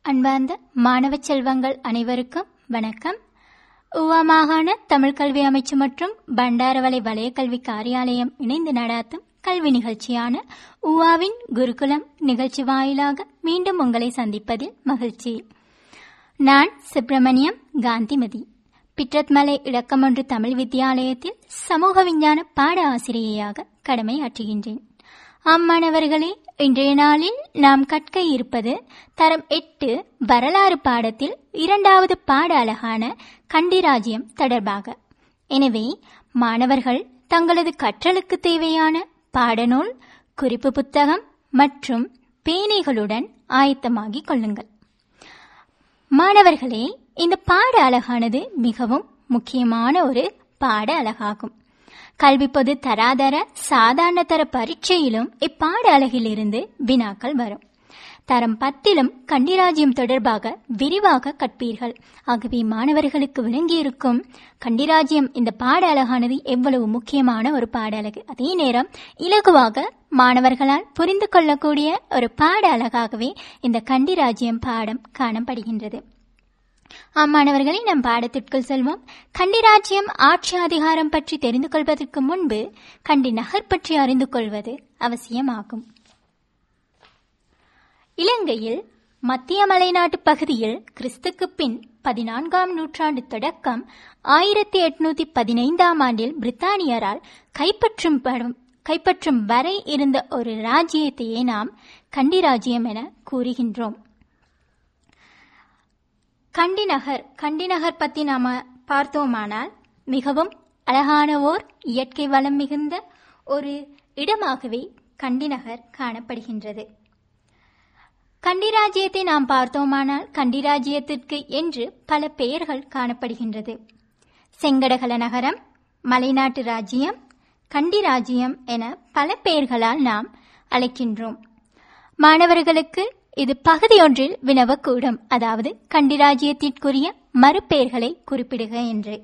அன்பார்ந்த மாணவ செல்வங்கள் அனைவருக்கும் வணக்கம் உவா மாகாண தமிழ் கல்வி அமைச்சு மற்றும் பண்டாரவளை வலய கல்வி காரியாலயம் இணைந்து நடாத்தும் கல்வி நிகழ்ச்சியான உவாவின் குருகுலம் நிகழ்ச்சி வாயிலாக மீண்டும் உங்களை சந்திப்பதில் மகிழ்ச்சி நான் சுப்பிரமணியம் காந்திமதி பிட்ரத்மலை இலக்கமொன்று தமிழ் வித்தியாலயத்தில் சமூக விஞ்ஞான பாட ஆசிரியையாக கடமையாற்றுகின்றேன் அம்மாணவர்களே இன்றைய நாளில் நாம் கற்க இருப்பது தரம் எட்டு வரலாறு பாடத்தில் இரண்டாவது பாட அழகான கண்டிராஜ்யம் தொடர்பாக எனவே மாணவர்கள் தங்களது கற்றலுக்கு தேவையான பாடநூல் குறிப்பு புத்தகம் மற்றும் பேனைகளுடன் ஆயத்தமாகிக் கொள்ளுங்கள் மாணவர்களே இந்த பாட அழகானது மிகவும் முக்கியமான ஒரு பாட அழகாகும் கல்வி பொது தராதர சாதாரண தர பரீட்சையிலும் இப்பாட அழகிலிருந்து வினாக்கள் வரும் தரம் பத்திலும் கண்டிராஜ்யம் தொடர்பாக விரிவாக கற்பீர்கள் ஆகவே மாணவர்களுக்கு விளங்கியிருக்கும் கண்டிராஜ்யம் இந்த பாட அழகானது எவ்வளவு முக்கியமான ஒரு பாட அழகு அதே நேரம் இலகுவாக மாணவர்களால் புரிந்து கொள்ளக்கூடிய ஒரு பாட அழகாகவே இந்த கண்டிராஜ்யம் பாடம் காணப்படுகின்றது மாணவர்களை நம் பாடத்திற்குள் செல்வோம் கண்டிராஜ்யம் ஆட்சி அதிகாரம் பற்றி தெரிந்து கொள்வதற்கு முன்பு கண்டி நகர் பற்றி அறிந்து கொள்வது அவசியமாகும் இலங்கையில் மத்திய மலைநாட்டு பகுதியில் கிறிஸ்துக்கு பின் பதினான்காம் நூற்றாண்டு தொடக்கம் ஆயிரத்தி எட்நூத்தி பதினைந்தாம் ஆண்டில் பிரித்தானியரால் கைப்பற்றும் படும் கைப்பற்றும் வரை இருந்த ஒரு ராஜ்யத்தையே நாம் கண்டி ராஜ்யம் என கூறுகின்றோம் கண்டி நகர் கண்டி நகர் பற்றி நாம பார்த்தோமானால் மிகவும் அழகான ஓர் இயற்கை வளம் மிகுந்த ஒரு இடமாகவே கண்டி நகர் காணப்படுகின்றது கண்டிராஜ்யத்தை நாம் பார்த்தோமானால் கண்டிராஜ்யத்திற்கு என்று பல பெயர்கள் காணப்படுகின்றது செங்கடகல நகரம் மலைநாட்டு ராஜ்யம் கண்டி ராஜ்யம் என பல பெயர்களால் நாம் அழைக்கின்றோம் மாணவர்களுக்கு இது பகுதி ஒன்றில் வினவக்கூடும் அதாவது கண்டிராஜ்யத்திற்குரிய மறுபெயர்களை குறிப்பிடுக என்று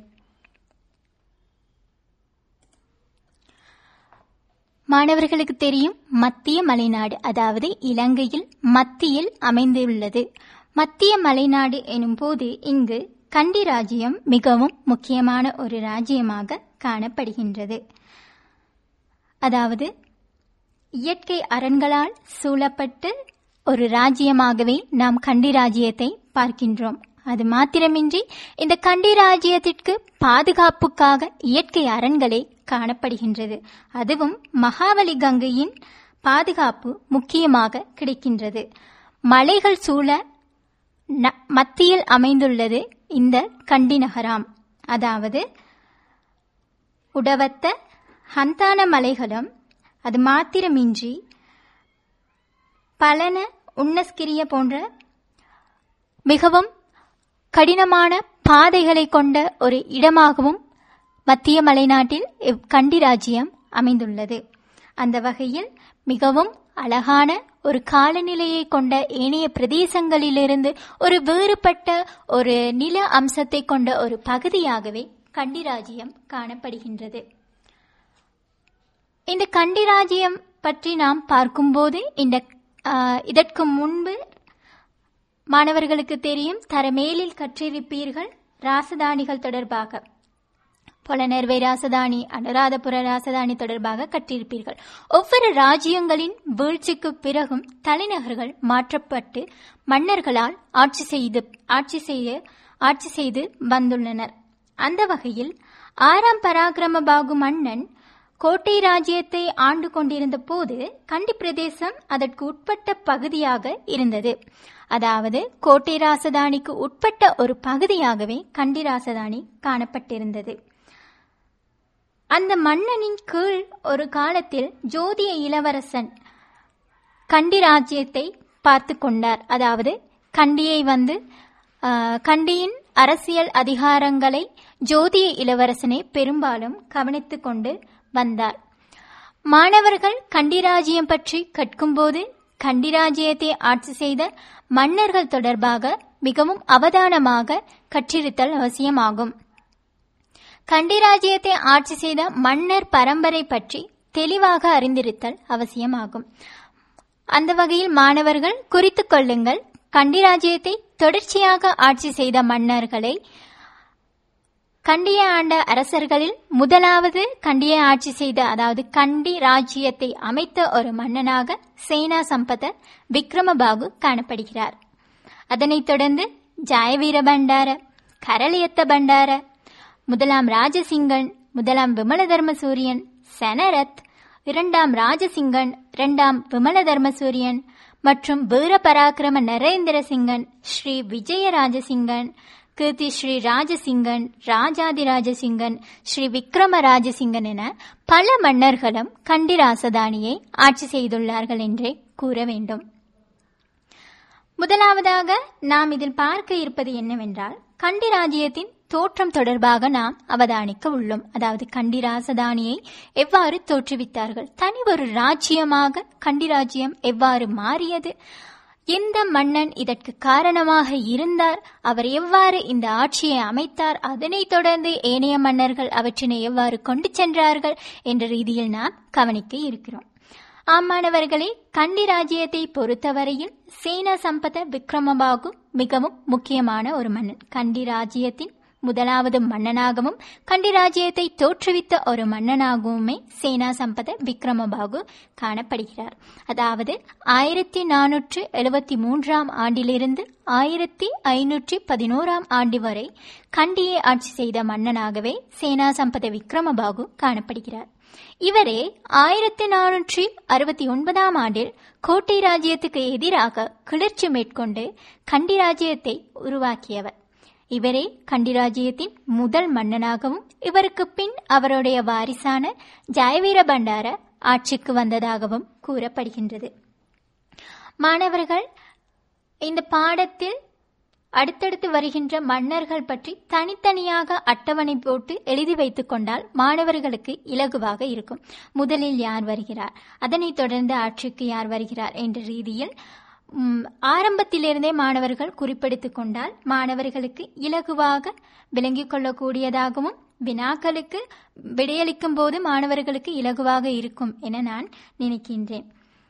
மாணவர்களுக்கு தெரியும் மத்திய மலைநாடு அதாவது இலங்கையில் மத்தியில் அமைந்துள்ளது மத்திய மலைநாடு எனும் போது இங்கு கண்டி ராஜ்யம் மிகவும் முக்கியமான ஒரு ராஜ்யமாக காணப்படுகின்றது அதாவது இயற்கை அரண்களால் சூழப்பட்டு ஒரு ராஜ்யமாகவே நாம் கண்டி ராஜ்யத்தை பார்க்கின்றோம் அது மாத்திரமின்றி இந்த கண்டி ராஜ்யத்திற்கு பாதுகாப்புக்காக இயற்கை அரண்களே காணப்படுகின்றது அதுவும் மகாவலி கங்கையின் பாதுகாப்பு முக்கியமாக கிடைக்கின்றது மலைகள் சூழ மத்தியில் அமைந்துள்ளது இந்த கண்டி நகராம் அதாவது உடவத்த ஹந்தான மலைகளும் அது மாத்திரமின்றி பலன உன்னஸ்கிரிய போன்ற மிகவும் கடினமான பாதைகளை கொண்ட ஒரு இடமாகவும் மத்திய மலைநாட்டில் கண்டி ராஜ்யம் அமைந்துள்ளது அந்த வகையில் மிகவும் அழகான ஒரு காலநிலையை கொண்ட ஏனைய பிரதேசங்களிலிருந்து ஒரு வேறுபட்ட ஒரு நில அம்சத்தை கொண்ட ஒரு பகுதியாகவே கண்டி ராஜ்யம் காணப்படுகின்றது இந்த கண்டி ராஜ்யம் பற்றி நாம் பார்க்கும்போது இந்த இதற்கு முன்பு மாணவர்களுக்கு தெரியும் தரமேலில் கற்றிருப்பீர்கள் ராசதானிகள் தொடர்பாக புலனர்வை ராசதானி அனுராதபுர ராசதானி தொடர்பாக கற்றிருப்பீர்கள் ஒவ்வொரு ராஜ்யங்களின் வீழ்ச்சிக்கு பிறகும் தலைநகர்கள் மாற்றப்பட்டு மன்னர்களால் ஆட்சி செய்து ஆட்சி செய்து ஆட்சி செய்து வந்துள்ளனர் அந்த வகையில் ஆறாம் பராக்கிரம பாகு மன்னன் கோட்டை ராஜ்யத்தை ஆண்டு கொண்டிருந்த போது கண்டி பிரதேசம் அதற்கு உட்பட்ட பகுதியாக இருந்தது அதாவது கோட்டை ராசதானிக்கு உட்பட்ட ஒரு பகுதியாகவே கண்டி ராசதானி காணப்பட்டிருந்தது அந்த மன்னனின் கீழ் ஒரு காலத்தில் ஜோதிய இளவரசன் கண்டி ராஜ்யத்தை பார்த்து கொண்டார் அதாவது கண்டியை வந்து கண்டியின் அரசியல் அதிகாரங்களை ஜோதிய இளவரசனை பெரும்பாலும் கவனித்துக் கொண்டு வந்தார் மாணவர்கள் கண்டிராஜ்யம் பற்றி கற்கும்போது கண்டிராஜ்யத்தை ஆட்சி செய்த மன்னர்கள் தொடர்பாக மிகவும் அவதானமாக கற்றிருத்தல் அவசியமாகும் கண்டிராஜ்யத்தை ஆட்சி செய்த மன்னர் பரம்பரை பற்றி தெளிவாக அறிந்திருத்தல் அவசியமாகும் அந்த வகையில் மாணவர்கள் குறித்துக் கொள்ளுங்கள் கண்டி ராஜ்யத்தை தொடர்ச்சியாக ஆட்சி செய்த மன்னர்களை கண்டிய ஆண்ட அரசர்களில் முதலாவது கண்டியை ஆட்சி செய்த அதாவது கண்டி ராஜ்யத்தை அமைத்த ஒரு மன்னனாக சேனா சம்பத விக்ரமபாகு காணப்படுகிறார் அதனைத் தொடர்ந்து ஜெயவீர பண்டார கரளியத்த பண்டார முதலாம் ராஜசிங்கன் முதலாம் விமல தர்மசூரியன் சனரத் இரண்டாம் ராஜசிங்கன் இரண்டாம் விமல தர்மசூரியன் மற்றும் வீர பராக்கிரம நரேந்திர சிங்கன் ஸ்ரீ விஜய ராஜசிங்கன் கீர்த்தி ஸ்ரீ ராஜசிங்கன் ராஜாதி ராஜசிங்கன் ஸ்ரீ விக்ரம ராஜசிங்கன் என பல மன்னர்களும் கண்டி ராசதானியை ஆட்சி செய்துள்ளார்கள் என்றே கூற வேண்டும் முதலாவதாக நாம் இதில் பார்க்க இருப்பது என்னவென்றால் கண்டி ராஜ்யத்தின் தோற்றம் தொடர்பாக நாம் அவதானிக்க உள்ளோம் அதாவது கண்டி ராசதானியை எவ்வாறு தோற்றுவித்தார்கள் தனி ஒரு ராஜ்யமாக கண்டி ராஜ்யம் எவ்வாறு மாறியது எந்த மன்னன் இதற்கு காரணமாக இருந்தார் அவர் எவ்வாறு இந்த ஆட்சியை அமைத்தார் அதனைத் தொடர்ந்து ஏனைய மன்னர்கள் அவற்றினை எவ்வாறு கொண்டு சென்றார்கள் என்ற ரீதியில் நாம் கவனிக்க இருக்கிறோம் ஆமானவர்களே கண்டி ராஜ்யத்தை பொறுத்தவரையில் சேன சம்பத விக்ரமபாகு மிகவும் முக்கியமான ஒரு மன்னன் கண்டி ராஜ்யத்தின் முதலாவது மன்னனாகவும் கண்டி ராஜ்யத்தை தோற்றுவித்த ஒரு மன்னனாகவுமே சேனா சம்பத விக்ரமபாகு காணப்படுகிறார் அதாவது ஆயிரத்தி நானூற்று எழுபத்தி மூன்றாம் ஆண்டிலிருந்து ஆயிரத்தி ஐநூற்றி பதினோராம் ஆண்டு வரை கண்டியை ஆட்சி செய்த மன்னனாகவே சேனா சம்பத விக்ரமபாகு காணப்படுகிறார் இவரே ஆயிரத்தி நானூற்றி அறுபத்தி ஒன்பதாம் ஆண்டில் கோட்டை ராஜ்யத்துக்கு எதிராக கிளர்ச்சி மேற்கொண்டு கண்டி ராஜ்யத்தை உருவாக்கியவர் இவரே கண்டிராஜ்யத்தின் முதல் மன்னனாகவும் இவருக்கு பின் அவருடைய வாரிசான ஜெயவீர பண்டார ஆட்சிக்கு வந்ததாகவும் கூறப்படுகின்றது மாணவர்கள் இந்த பாடத்தில் அடுத்தடுத்து வருகின்ற மன்னர்கள் பற்றி தனித்தனியாக அட்டவணை போட்டு எழுதி வைத்துக் கொண்டால் மாணவர்களுக்கு இலகுவாக இருக்கும் முதலில் யார் வருகிறார் அதனைத் தொடர்ந்து ஆட்சிக்கு யார் வருகிறார் என்ற ரீதியில் ஆரம்பத்திலிருந்தே மாணவர்கள் குறிப்பெடுத்துக் கொண்டால் மாணவர்களுக்கு இலகுவாக விளங்கிக் கொள்ளக்கூடியதாகவும் வினாக்களுக்கு விடையளிக்கும் போது மாணவர்களுக்கு இலகுவாக இருக்கும் என நான் நினைக்கின்றேன்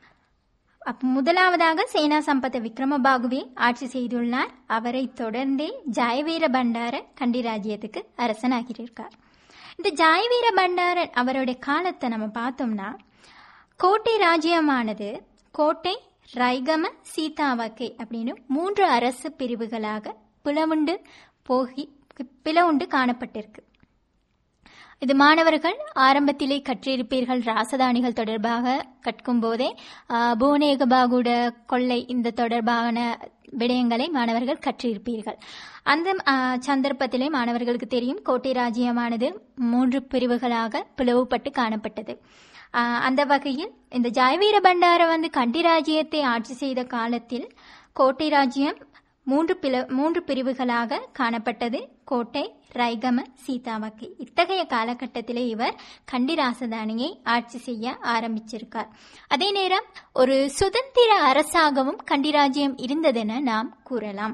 முதலாவதாக சேனா சம்பத்த விக்ரமபாகுவே ஆட்சி செய்துள்ளார் அவரை தொடர்ந்தே ஜெயவீர பண்டார கண்டி ராஜ்யத்துக்கு அரசனாகியிருக்கார் இந்த ஜெயவீர பண்டாரன் அவருடைய காலத்தை நம்ம பார்த்தோம்னா கோட்டை ராஜ்யமானது கோட்டை ரைகம சீதாவக்கை அப்படின்னு மூன்று அரசு பிரிவுகளாக பிளவுண்டு போகி பிளவுண்டு காணப்பட்டிருக்கு இது மாணவர்கள் ஆரம்பத்திலே கற்றிருப்பீர்கள் ராசதானிகள் தொடர்பாக கற்கும் போதே புவனேகபாகுட கொள்ளை இந்த தொடர்பான விடயங்களை மாணவர்கள் கற்றிருப்பீர்கள் அந்த சந்தர்ப்பத்திலே மாணவர்களுக்கு தெரியும் கோட்டை ராஜ்யமானது மூன்று பிரிவுகளாக பிளவுபட்டு காணப்பட்டது அந்த வகையில் இந்த ஜெயவீர பண்டார வந்து கண்டி ராஜ்யத்தை ஆட்சி செய்த காலத்தில் கோட்டை ராஜ்யம் மூன்று பிள மூன்று பிரிவுகளாக காணப்பட்டது கோட்டை ரைகம சீதாவக்கி இத்தகைய காலகட்டத்திலே இவர் கண்டி ராசதானியை ஆட்சி செய்ய ஆரம்பிச்சிருக்கார் அதே நேரம் ஒரு சுதந்திர அரசாகவும் கண்டி ராஜ்யம் இருந்ததென நாம் கூறலாம்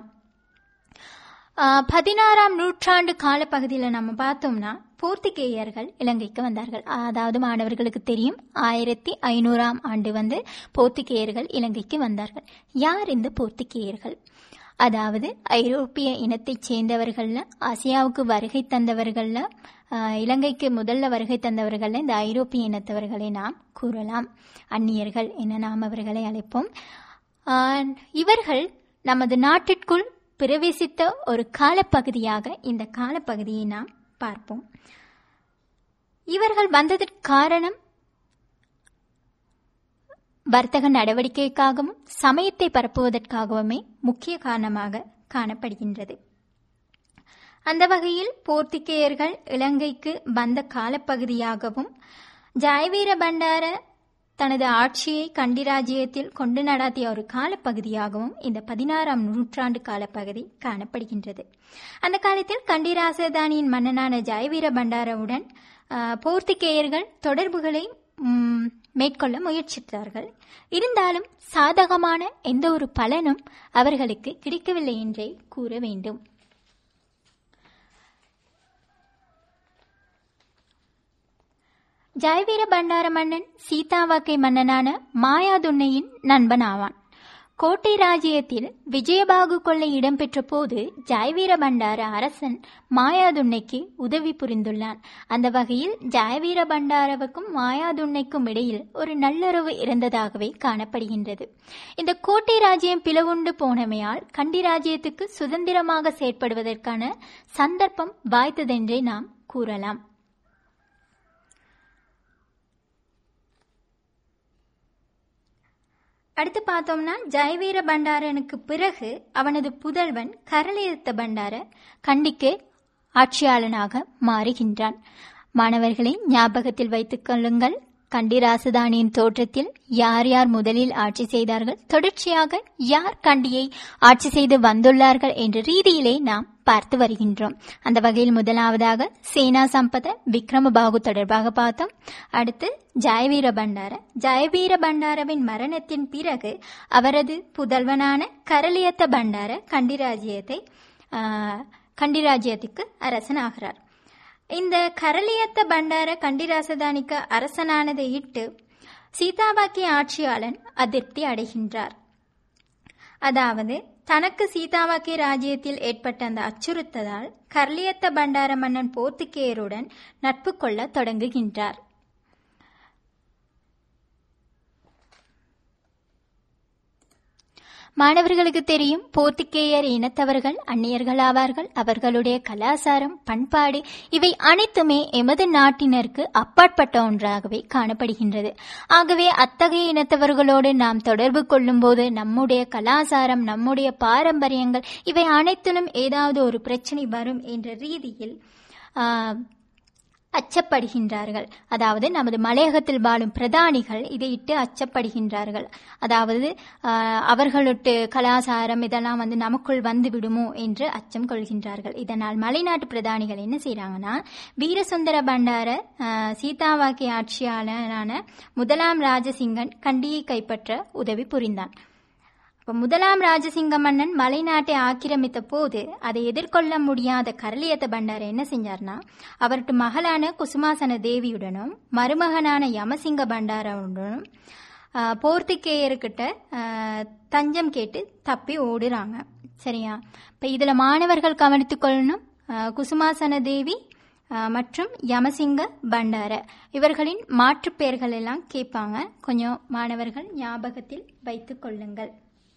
பதினாறாம் நூற்றாண்டு காலப்பகுதியில் நம்ம பார்த்தோம்னா போர்த்துகேயர்கள் இலங்கைக்கு வந்தார்கள் அதாவது மாணவர்களுக்கு தெரியும் ஆயிரத்தி ஐநூறாம் ஆண்டு வந்து போர்த்துகேயர்கள் இலங்கைக்கு வந்தார்கள் யார் இந்த போர்த்துகேயர்கள் அதாவது ஐரோப்பிய இனத்தைச் சேர்ந்தவர்கள்ல ஆசியாவுக்கு வருகை தந்தவர்கள்ல இலங்கைக்கு முதல்ல வருகை தந்தவர்கள்ல இந்த ஐரோப்பிய இனத்தவர்களை நாம் கூறலாம் அந்நியர்கள் என நாம் அவர்களை அழைப்போம் இவர்கள் நமது நாட்டிற்குள் பிரவேசித்த ஒரு காலப்பகுதியாக இந்த காலப்பகுதியை நாம் பார்ப்போம் இவர்கள் வந்ததற்கு காரணம் வர்த்தக நடவடிக்கைக்காகவும் சமயத்தை பரப்புவதற்காகவுமே முக்கிய காரணமாக காணப்படுகின்றது அந்த வகையில் போர்த்துகேயர்கள் இலங்கைக்கு வந்த காலப்பகுதியாகவும் ஜெயவீர பண்டார தனது ஆட்சியை கண்டிராஜ்யத்தில் கொண்டு நடாத்திய ஒரு காலப்பகுதியாகவும் இந்த பதினாறாம் நூற்றாண்டு காலப்பகுதி காணப்படுகின்றது அந்த காலத்தில் கண்டிராசதானியின் மன்னனான ஜெயவீர பண்டாரவுடன் போர்த்துகேயர்கள் தொடர்புகளை மேற்கொள்ள முயற்சித்தார்கள் இருந்தாலும் சாதகமான எந்த ஒரு பலனும் அவர்களுக்கு கிடைக்கவில்லை என்றே கூற வேண்டும் ஜெயவீர பண்டார மன்னன் சீதாவாக்கை மன்னனான மாயாதுன்னையின் நண்பன் ஆவான் கோட்டை ராஜ்யத்தில் விஜயபாகு கொள்ளை இடம்பெற்ற போது ஜெயவீர பண்டார அரசன் மாயாதுண்ணைக்கு உதவி புரிந்துள்ளான் அந்த வகையில் ஜெயவீர பண்டாரவுக்கும் மாயாதுண்ணைக்கும் இடையில் ஒரு நல்லுறவு இருந்ததாகவே காணப்படுகின்றது இந்த கோட்டை ராஜ்யம் பிளவுண்டு போனமையால் கண்டி ராஜ்யத்துக்கு சுதந்திரமாக செயற்படுவதற்கான சந்தர்ப்பம் வாய்த்ததென்றே நாம் கூறலாம் அடுத்து பார்த்தோம்னா ஜெயவீர பண்டாரனுக்கு பிறகு அவனது புதல்வன் கரளியத்த பண்டார கண்டிக்கு ஆட்சியாளனாக மாறுகின்றான் மாணவர்களை ஞாபகத்தில் வைத்துக் கொள்ளுங்கள் கண்டி ராசதானியின் தோற்றத்தில் யார் யார் முதலில் ஆட்சி செய்தார்கள் தொடர்ச்சியாக யார் கண்டியை ஆட்சி செய்து வந்துள்ளார்கள் என்ற ரீதியிலே நாம் பார்த்து வருகின்றோம் அந்த வகையில் முதலாவதாக சேனா சம்பத விக்ரமபாகு தொடர்பாக பார்த்தோம் அடுத்து ஜெயவீர பண்டார ஜெயவீர பண்டாரவின் மரணத்தின் பிறகு அவரது புதல்வனான கரளியத்த பண்டார கண்டிராஜ்யத்தை கண்டிராஜ்யத்துக்கு அரசனாகிறார் இந்த கரளியத்த பண்டார கண்டிராசதானிக்க அரசனானதை இட்டு சீதாபாக்கி ஆட்சியாளன் அதிருப்தி அடைகின்றார் அதாவது தனக்கு சீதாவாக்கி ராஜ்யத்தில் ஏற்பட்ட அந்த அச்சுறுத்ததால் கர்லியத்த பண்டார மன்னன் போர்த்துக்கேயருடன் நட்பு கொள்ள தொடங்குகின்றார் மாணவர்களுக்கு தெரியும் போர்த்துக்கேயர் இனத்தவர்கள் அந்நியர்கள் ஆவார்கள் அவர்களுடைய கலாச்சாரம் பண்பாடு இவை அனைத்துமே எமது நாட்டினருக்கு அப்பாற்பட்ட ஒன்றாகவே காணப்படுகின்றது ஆகவே அத்தகைய இனத்தவர்களோடு நாம் தொடர்பு கொள்ளும்போது நம்முடைய கலாச்சாரம் நம்முடைய பாரம்பரியங்கள் இவை அனைத்திலும் ஏதாவது ஒரு பிரச்சனை வரும் என்ற ரீதியில் அச்சப்படுகின்றார்கள் அதாவது நமது மலையகத்தில் வாழும் பிரதானிகள் இதையிட்டு அச்சப்படுகின்றார்கள் அதாவது அவர்களுடைய கலாச்சாரம் இதெல்லாம் வந்து நமக்குள் வந்து விடுமோ என்று அச்சம் கொள்கின்றார்கள் இதனால் மலைநாட்டு பிரதானிகள் என்ன செய்யறாங்கன்னா வீரசுந்தர பண்டார சீதாவாக்கி ஆட்சியாளரான முதலாம் ராஜசிங்கன் கண்டியை கைப்பற்ற உதவி புரிந்தான் இப்போ முதலாம் ராஜசிங்க மன்னன் மலைநாட்டை ஆக்கிரமித்த போது அதை எதிர்கொள்ள முடியாத கரளியத்த பண்டார என்ன செஞ்சார்னா அவர்கிட்ட மகளான குசுமாசன தேவியுடனும் மருமகனான யமசிங்க பண்டாரவுடனும் போர்த்துக்கேயர்கிட்ட தஞ்சம் கேட்டு தப்பி ஓடுறாங்க சரியா இப்போ இதில் மாணவர்கள் கவனித்துக் கொள்ளணும் குசுமாசன தேவி மற்றும் யமசிங்க பண்டார இவர்களின் மாற்றுப் பெயர்கள் எல்லாம் கேட்பாங்க கொஞ்சம் மாணவர்கள் ஞாபகத்தில் வைத்துக் கொள்ளுங்கள்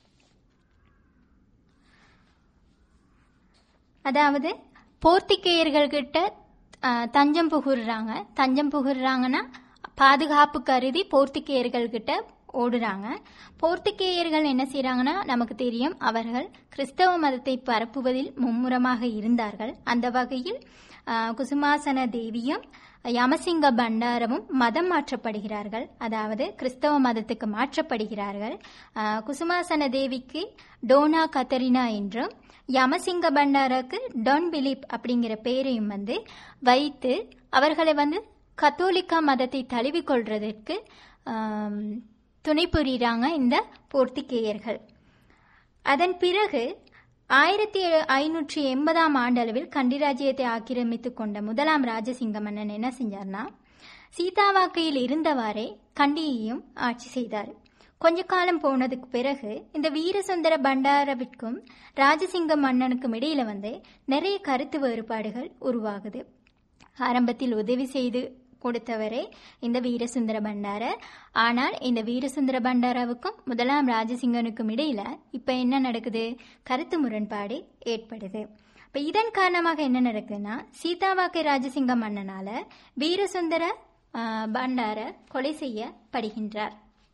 அதாவது போர்த்திகேயர்கள்கிட்ட தஞ்சம் புகுறாங்க தஞ்சம் புகுறாங்கன்னா பாதுகாப்பு கருதி போர்த்திகேயர்கள்கிட்ட ஓடுறாங்க போர்த்துகேயர்கள் என்ன செய்யறாங்கன்னா நமக்கு தெரியும் அவர்கள் கிறிஸ்தவ மதத்தை பரப்புவதில் மும்முரமாக இருந்தார்கள் அந்த வகையில் குசுமாசன தேவியும் யமசிங்க பண்டாரமும் மதம் மாற்றப்படுகிறார்கள் அதாவது கிறிஸ்தவ மதத்துக்கு மாற்றப்படுகிறார்கள் குசுமாசன தேவிக்கு டோனா கத்தரினா என்றும் யமசிங்க பண்டாராக்கு டொன் பிலிப் அப்படிங்கிற பெயரையும் வந்து வைத்து அவர்களை வந்து கத்தோலிக்கா மதத்தை தழுவிக்கொள்றதற்கு துணை புரிகிறாங்க இந்த போர்த்திகேயர்கள் அதன் பிறகு ஆயிரத்தி ஐநூற்றி எண்பதாம் ஆண்டளவில் கண்டிராஜ்யத்தை ஆக்கிரமித்து கொண்ட முதலாம் ராஜசிங்க மன்னன் என்ன செஞ்சார்னா சீதாவாக்கையில் இருந்தவாறே கண்டியையும் ஆட்சி செய்தார் கொஞ்ச காலம் போனதுக்கு பிறகு இந்த வீரசுந்தர பண்டாரவிற்கும் ராஜசிங்க மன்னனுக்கும் இடையில வந்து நிறைய கருத்து வேறுபாடுகள் உருவாகுது ஆரம்பத்தில் உதவி செய்து கொடுத்தவரே இந்த வீரசுந்தர பண்டார ஆனால் இந்த வீரசுந்தர பண்டாராவுக்கும் முதலாம் ராஜசிங்கனுக்கும் இடையில இப்ப என்ன நடக்குது கருத்து முரண்பாடு ஏற்படுது இப்ப இதன் காரணமாக என்ன நடக்குதுன்னா சீதாவாக்கை ராஜசிங்க மன்னனால வீரசுந்தர பண்டார கொலை செய்யப்படுகின்றார்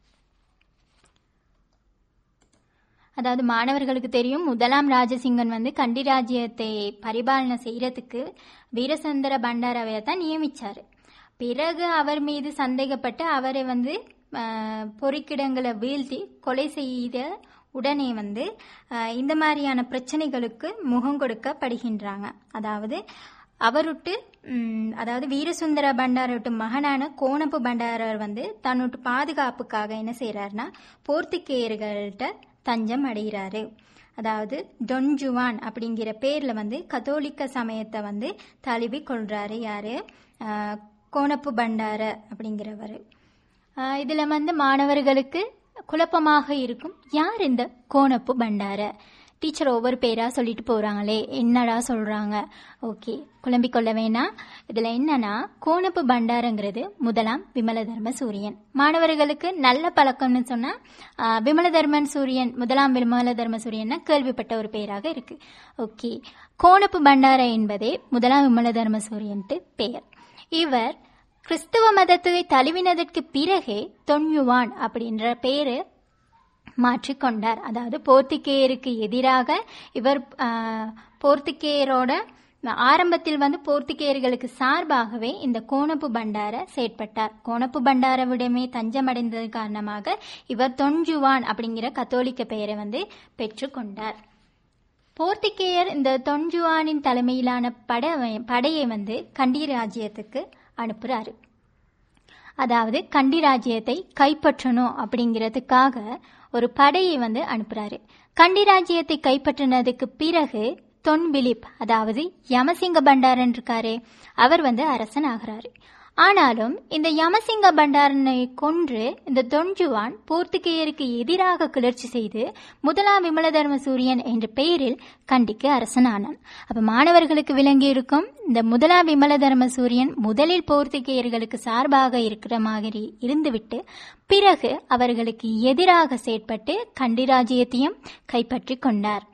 அதாவது மாணவர்களுக்கு தெரியும் முதலாம் ராஜசிங்கன் வந்து கண்டி ராஜ்யத்தை பரிபாலனை செய்யறதுக்கு வீரசுந்தர பண்டாராவை தான் நியமிச்சாரு பிறகு அவர் மீது சந்தேகப்பட்டு அவரை வந்து பொறிக்கிடங்களை வீழ்த்தி கொலை செய்த உடனே வந்து இந்த மாதிரியான பிரச்சனைகளுக்கு முகம் கொடுக்கப்படுகின்றாங்க அதாவது அவருட்டு அதாவது வீரசுந்தர பண்டாரோட்டு மகனான கோணப்பு பண்டாரர் வந்து தன்னோட்டு பாதுகாப்புக்காக என்ன செய்யறாருன்னா போர்த்துக்கேயர்கள்ட்ட தஞ்சம் அடைகிறாரு அதாவது டொன் ஜுவான் அப்படிங்கிற பேர்ல வந்து கத்தோலிக்க சமயத்தை வந்து தழுவி கொள்றாரு யாரு கோணப்பு பண்டார அப்படிங்கிறவர் இதில் வந்து மாணவர்களுக்கு குழப்பமாக இருக்கும் யார் இந்த கோணப்பு பண்டார டீச்சர் ஒவ்வொரு பேரா சொல்லிட்டு போறாங்களே என்னடா சொல்றாங்க ஓகே குழம்பிக் கொள்ள வேணாம் இதுல என்னன்னா கோணப்பு பண்டாரங்கிறது முதலாம் விமலதர்ம சூரியன் மாணவர்களுக்கு நல்ல பழக்கம்னு சொன்னா ஆஹ், விமலதர்மன் சூரியன் முதலாம் விமலதர்ம சூரியன் கேள்விப்பட்ட ஒரு பேராக இருக்கு ஓகே கோணப்பு பண்டார என்பதே முதலாம் விமலதர்ம சூரியன்ட்டு பெயர் இவர் கிறிஸ்துவ மதத்தை தழுவினதற்கு பிறகே தொன்யுவான் அப்படின்ற பேரு மாற்றிக்கொண்டார் அதாவது போர்த்துகேயருக்கு எதிராக இவர் ஆஹ், போர்த்துகேயரோட ஆரம்பத்தில் வந்து போர்த்துகேயர்களுக்கு சார்பாகவே இந்த கோணப்பு பண்டார செயற்பட்டார் கோணப்பு பண்டாரவிடமே தஞ்சமடைந்தது காரணமாக இவர் தொன்ஜுவான் அப்படிங்கிற கத்தோலிக்க பெயரை வந்து பெற்றுக்கொண்டார் போர்த்துகேயர் இந்த தொன்ஜுவானின் தலைமையிலான படை படையை வந்து கண்டி ராஜ்யத்துக்கு அனுப்புறாரு அதாவது கண்டி ராஜ்யத்தை கைப்பற்றணும் அப்படிங்கிறதுக்காக ஒரு படையை வந்து அனுப்புறாரு கண்டி ராஜ்யத்தை கைப்பற்றினதுக்கு பிறகு தொன் பிலிப் அதாவது யமசிங்க பண்டாரன் இருக்காரே அவர் வந்து அரசன் ஆகிறாரு ஆனாலும் இந்த யமசிங்க பண்டாரனை கொன்று இந்த தொன்ஜுவான் போர்த்துகேயருக்கு எதிராக கிளர்ச்சி செய்து முதலாம் விமலதர்ம சூரியன் என்ற பெயரில் கண்டிக்கு அரசனானான் அப்ப மாணவர்களுக்கு விளங்கி இருக்கும் இந்த முதலாம் விமலதர்ம சூரியன் முதலில் போர்த்துகேயர்களுக்கு சார்பாக இருக்கிற மாதிரி இருந்துவிட்டு பிறகு அவர்களுக்கு எதிராக செயற்பட்டு கண்டி ராஜ்யத்தையும் கைப்பற்றி கொண்டார்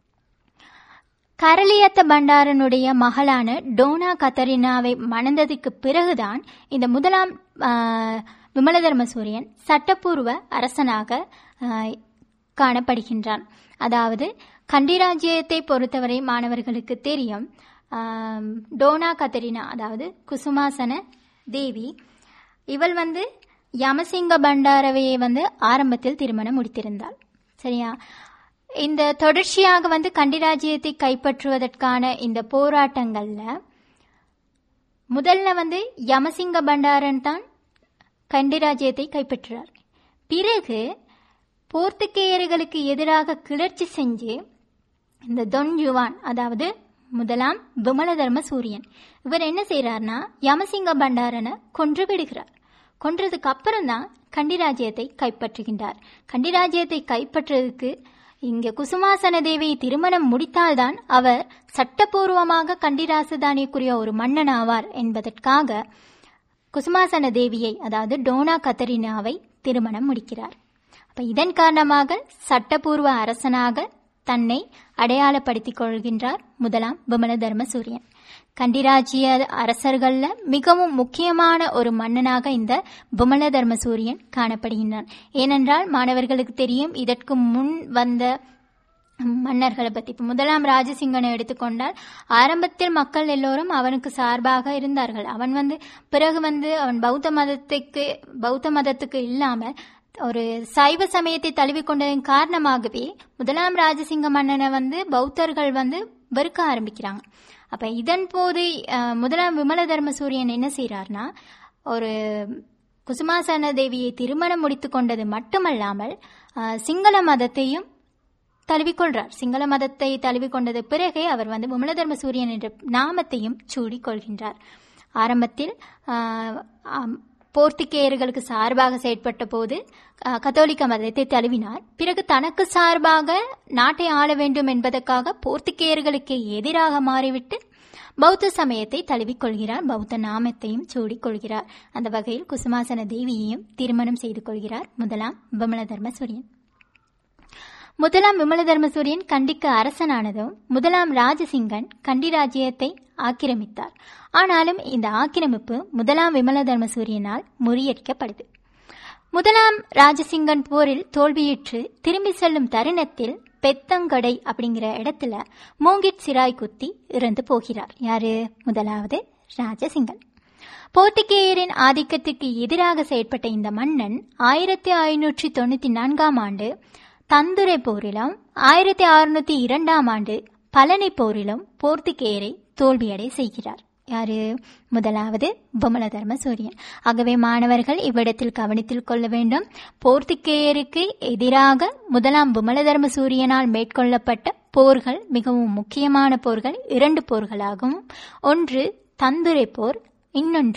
கரளியத்த பண்டாரனுடைய மகளான டோனா கத்தரினாவை மணந்ததுக்கு பிறகுதான் இந்த முதலாம் ஆஹ், விமலதர்ம சூரியன் சட்டப்பூர்வ அரசனாக ஆஹ், காணப்படுகின்றான் அதாவது கண்டிராஜ்யத்தை பொறுத்தவரை மாணவர்களுக்கு தெரியும் ஆம், டோனா கத்தரினா அதாவது குசுமாசன தேவி இவள் வந்து யமசிங்க பண்டாரவையை வந்து ஆரம்பத்தில் திருமணம் முடித்திருந்தாள் சரியா இந்த தொடர்ச்சியாக வந்து கண்டிராஜ்யத்தை கைப்பற்றுவதற்கான இந்த போராட்டங்கள்ல முதல்ல வந்து யமசிங்க பண்டாரன் தான் கண்டிராஜ்யத்தை கைப்பற்றுறார் பிறகு போர்த்துகேயர்களுக்கு எதிராக கிளர்ச்சி செஞ்சு இந்த தொன் யுவான் அதாவது முதலாம் விமலதர்ம சூரியன் இவர் என்ன செய்யறார்னா யமசிங்க பண்டாரனை கொன்று விடுகிறார் கொன்றதுக்கு அப்புறம் தான் கண்டிராஜ்யத்தை கைப்பற்றுகின்றார் கண்டிராஜ்யத்தை கைப்பற்றுறதுக்கு இங்க குசுமாசன தேவியை திருமணம் முடித்தால்தான் அவர் சட்டபூர்வமாக கண்டிராசதானிக்குரிய ஒரு மன்னன் ஆவார் என்பதற்காக குசுமாசன தேவியை அதாவது டோனா கத்தரினாவை திருமணம் முடிக்கிறார் அப்ப இதன் காரணமாக சட்டபூர்வ அரசனாக தன்னை அடையாளப்படுத்திக் கொள்கின்றார் முதலாம் விமலதர்ம சூரியன் கண்டிராஜ்ய அரசர்கள்ல மிகவும் முக்கியமான ஒரு மன்னனாக இந்த விமலதர்ம சூரியன் காணப்படுகின்றான் ஏனென்றால் மாணவர்களுக்கு தெரியும் இதற்கு முன் வந்த மன்னர்களை பத்தி இப்ப முதலாம் ராஜசிங்கனை எடுத்துக்கொண்டால் ஆரம்பத்தில் மக்கள் எல்லோரும் அவனுக்கு சார்பாக இருந்தார்கள் அவன் வந்து பிறகு வந்து அவன் பௌத்த மதத்துக்கு பௌத்த மதத்துக்கு இல்லாமல் ஒரு சைவ சமயத்தை தழுவிக்கொண்டதன் காரணமாகவே முதலாம் ராஜசிங்க மன்னனை வந்து பௌத்தர்கள் வந்து வெறுக்க ஆரம்பிக்கிறாங்க அப்ப இதன் போது அஹ், முதலாம் விமலதர்ம சூரியன் என்ன செய்யறார்னா ஒரு குசுமாசன தேவியை திருமணம் முடித்து கொண்டது மட்டுமல்லாமல் அஹ், சிங்கள மதத்தையும் தழுவிக்கொள்றார் சிங்கள மதத்தை தழுவிக்கொண்டது பிறகே அவர் வந்து விமலதர்ம சூரியன் என்ற நாமத்தையும் சூடிக் கொள்கின்றார் ஆரம்பத்தில் ஆஹ், ஆம், போர்த்துகேயர்களுக்கு சார்பாக செயற்பட்ட போது ஆஹ், கத்தோலிக்க மதத்தை தழுவினார் பிறகு தனக்கு சார்பாக நாட்டை ஆள வேண்டும் என்பதற்காக போர்த்துகேயர்களுக்கு எதிராக மாறிவிட்டு பௌத்த சமயத்தை தழுவிக்கொள்கிறார் பௌத்த நாமத்தையும் சூடிக் கொள்கிறார் அந்த வகையில் குசுமாசன தேவியையும் திருமணம் செய்து கொள்கிறார் முதலாம் விமலதர்ம சூரியன் முதலாம் விமலதர்ம சூரியன் கண்டிக்கு அரசனானதும் முதலாம் ராஜசிங்கன் கண்டி ராஜ்யத்தை ஆக்கிரமித்தார் ஆனாலும் இந்த ஆக்கிரமிப்பு முதலாம் விமலதர்ம சூரியனால் முறியடிக்கப்படுது முதலாம் ராஜசிங்கன் போரில் தோல்வியுற்று திரும்பி செல்லும் தருணத்தில் பெத்தங்கடை அப்படிங்கிற இடத்துல மூங்கிட் சிராய் குத்தி இறந்து போகிறார் யாரு முதலாவது ராஜசிங்கன் போர்த்துகேயரின் ஆதிக்கத்திற்கு எதிராக செயற்பட்ட இந்த மன்னன் ஆயிரத்தி ஐநூற்றி தொண்ணூத்தி நான்காம் ஆண்டு தந்துரை போரிலும் ஆயிரத்தி அறுநூத்தி இரண்டாம் ஆண்டு பழனி போரிலும் போர்த்துகேயரை தோல்வியடை செய்கிறார் யாரு முதலாவது விமலதர்ம சூரியன் ஆகவே மாணவர்கள் இவ்விடத்தில் கவனித்தில் கொள்ள வேண்டும் போர்த்துகேயருக்கு எதிராக முதலாம் விமலதர்ம சூரியனால் மேற்கொள்ளப்பட்ட போர்கள் மிகவும் முக்கியமான போர்கள் இரண்டு போர்களாகும் ஒன்று தந்துரை போர் இன்னொன்று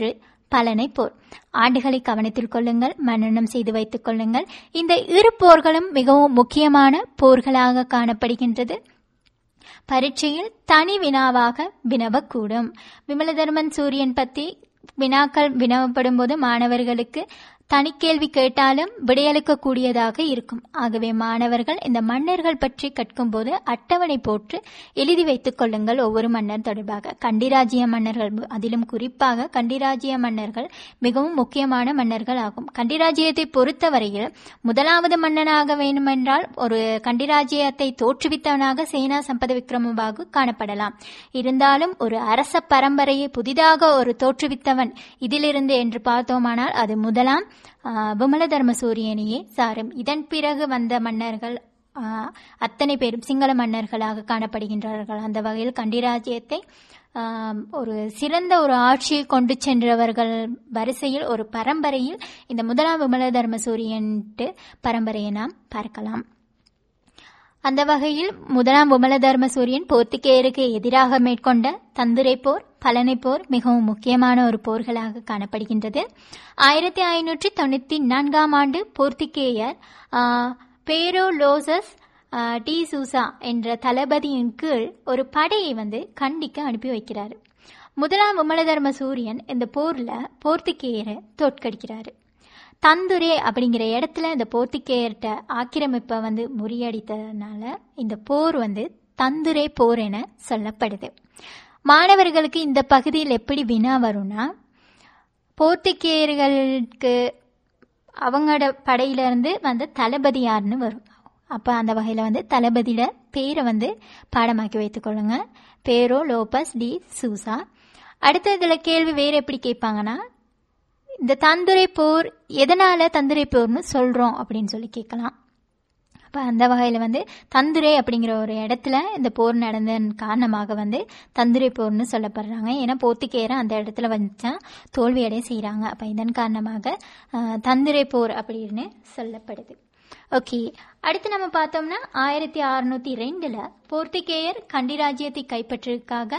பலனை போர் ஆண்டுகளை கவனத்தில் கொள்ளுங்கள் மன்னனம் செய்து வைத்துக் கொள்ளுங்கள் இந்த இரு போர்களும் மிகவும் முக்கியமான போர்களாக காணப்படுகின்றது பரீட்சையில் தனி வினாவாக வினவக்கூடும் விமலதர்மன் சூரியன் பற்றி வினாக்கள் வினவப்படும் போது மாணவர்களுக்கு தனிக்கேள்வி கேட்டாலும் விடையளிக்கக்கூடியதாக இருக்கும் ஆகவே மாணவர்கள் இந்த மன்னர்கள் பற்றி கற்கும்போது அட்டவணை போட்டு எழுதி வைத்துக் கொள்ளுங்கள் ஒவ்வொரு மன்னர் தொடர்பாக கண்டிராஜ்ய மன்னர்கள் அதிலும் குறிப்பாக கண்டிராஜ்ய மன்னர்கள் மிகவும் முக்கியமான மன்னர்கள் ஆகும் கண்டிராஜ்யத்தை பொறுத்தவரையில் முதலாவது மன்னனாக வேண்டுமென்றால் ஒரு கண்டிராஜ்யத்தை தோற்றுவித்தவனாக சேனா சம்பத விக்ரமபாகு காணப்படலாம் இருந்தாலும் ஒரு அரச பரம்பரையை புதிதாக ஒரு தோற்றுவித்தவன் இதிலிருந்து என்று பார்த்தோமானால் அது முதலாம் விமலதர்ம சூரியனையே சாரும் இதன் பிறகு வந்த மன்னர்கள் அத்தனை பேரும் சிங்கள மன்னர்களாக காணப்படுகின்றார்கள் அந்த வகையில் கண்டிராஜ்யத்தை ஒரு சிறந்த ஒரு ஆட்சியை கொண்டு சென்றவர்கள் வரிசையில் ஒரு பரம்பரையில் இந்த முதலாம் விமலதர்ம சூரியன்ட்டு பரம்பரையை நாம் பார்க்கலாம் அந்த வகையில் முதலாம் விமலதர்ம சூரியன் போர்த்துகேயருக்கு எதிராக மேற்கொண்ட தந்துரை போர் பழனி போர் மிகவும் முக்கியமான ஒரு போர்களாக காணப்படுகின்றது ஆயிரத்தி ஐநூற்றி தொண்ணூற்றி நான்காம் ஆண்டு போர்த்துகேயர் பேரோ லோசஸ் டி சூசா என்ற தளபதியின் கீழ் ஒரு படையை வந்து கண்டிக்க அனுப்பி வைக்கிறார் முதலாம் விமலதர்ம சூரியன் இந்த போரில் போர்த்துகேயரை தோற்கடிக்கிறாரு தந்துரே அப்படிங்கிற இடத்துல இந்த போர்த்துகேயர்கிட்ட ஆக்கிரமிப்பை வந்து முறியடித்ததுனால இந்த போர் வந்து தந்துரே போர் என சொல்லப்படுது மாணவர்களுக்கு இந்த பகுதியில் எப்படி வினா வரும்னா போர்த்துகேயர்களுக்கு அவங்களோட படையிலேருந்து வந்த தளபதி யாருன்னு வரும் அப்போ அந்த வகையில் வந்து தளபதியோட பேரை வந்து பாடமாக்கி வைத்துக்கொள்ளுங்க பேரோ லோபஸ் டி சூசா அடுத்த இதில் கேள்வி வேறு எப்படி கேட்பாங்கன்னா இந்த தந்துரை போர் எதனால் தந்துரை போர்னு சொல்கிறோம் அப்படின்னு சொல்லி கேட்கலாம் அப்போ அந்த வகையில் வந்து தந்துரை அப்படிங்கிற ஒரு இடத்துல இந்த போர் நடந்ததன் காரணமாக வந்து தந்துரை போர்னு சொல்லப்படுறாங்க ஏன்னா போர்த்துக்கேர அந்த இடத்துல வந்துச்சா தோல்வியடைய செய்கிறாங்க அப்போ இதன் காரணமாக தந்துரை போர் அப்படின்னு சொல்லப்படுது ஓகே அடுத்து நம்ம பார்த்தோம்னா ஆயிரத்தி அறுநூத்தி ரெண்டில் போர்த்துகேயர் கண்டிராஜ்யத்தை கைப்பற்றுவதற்காக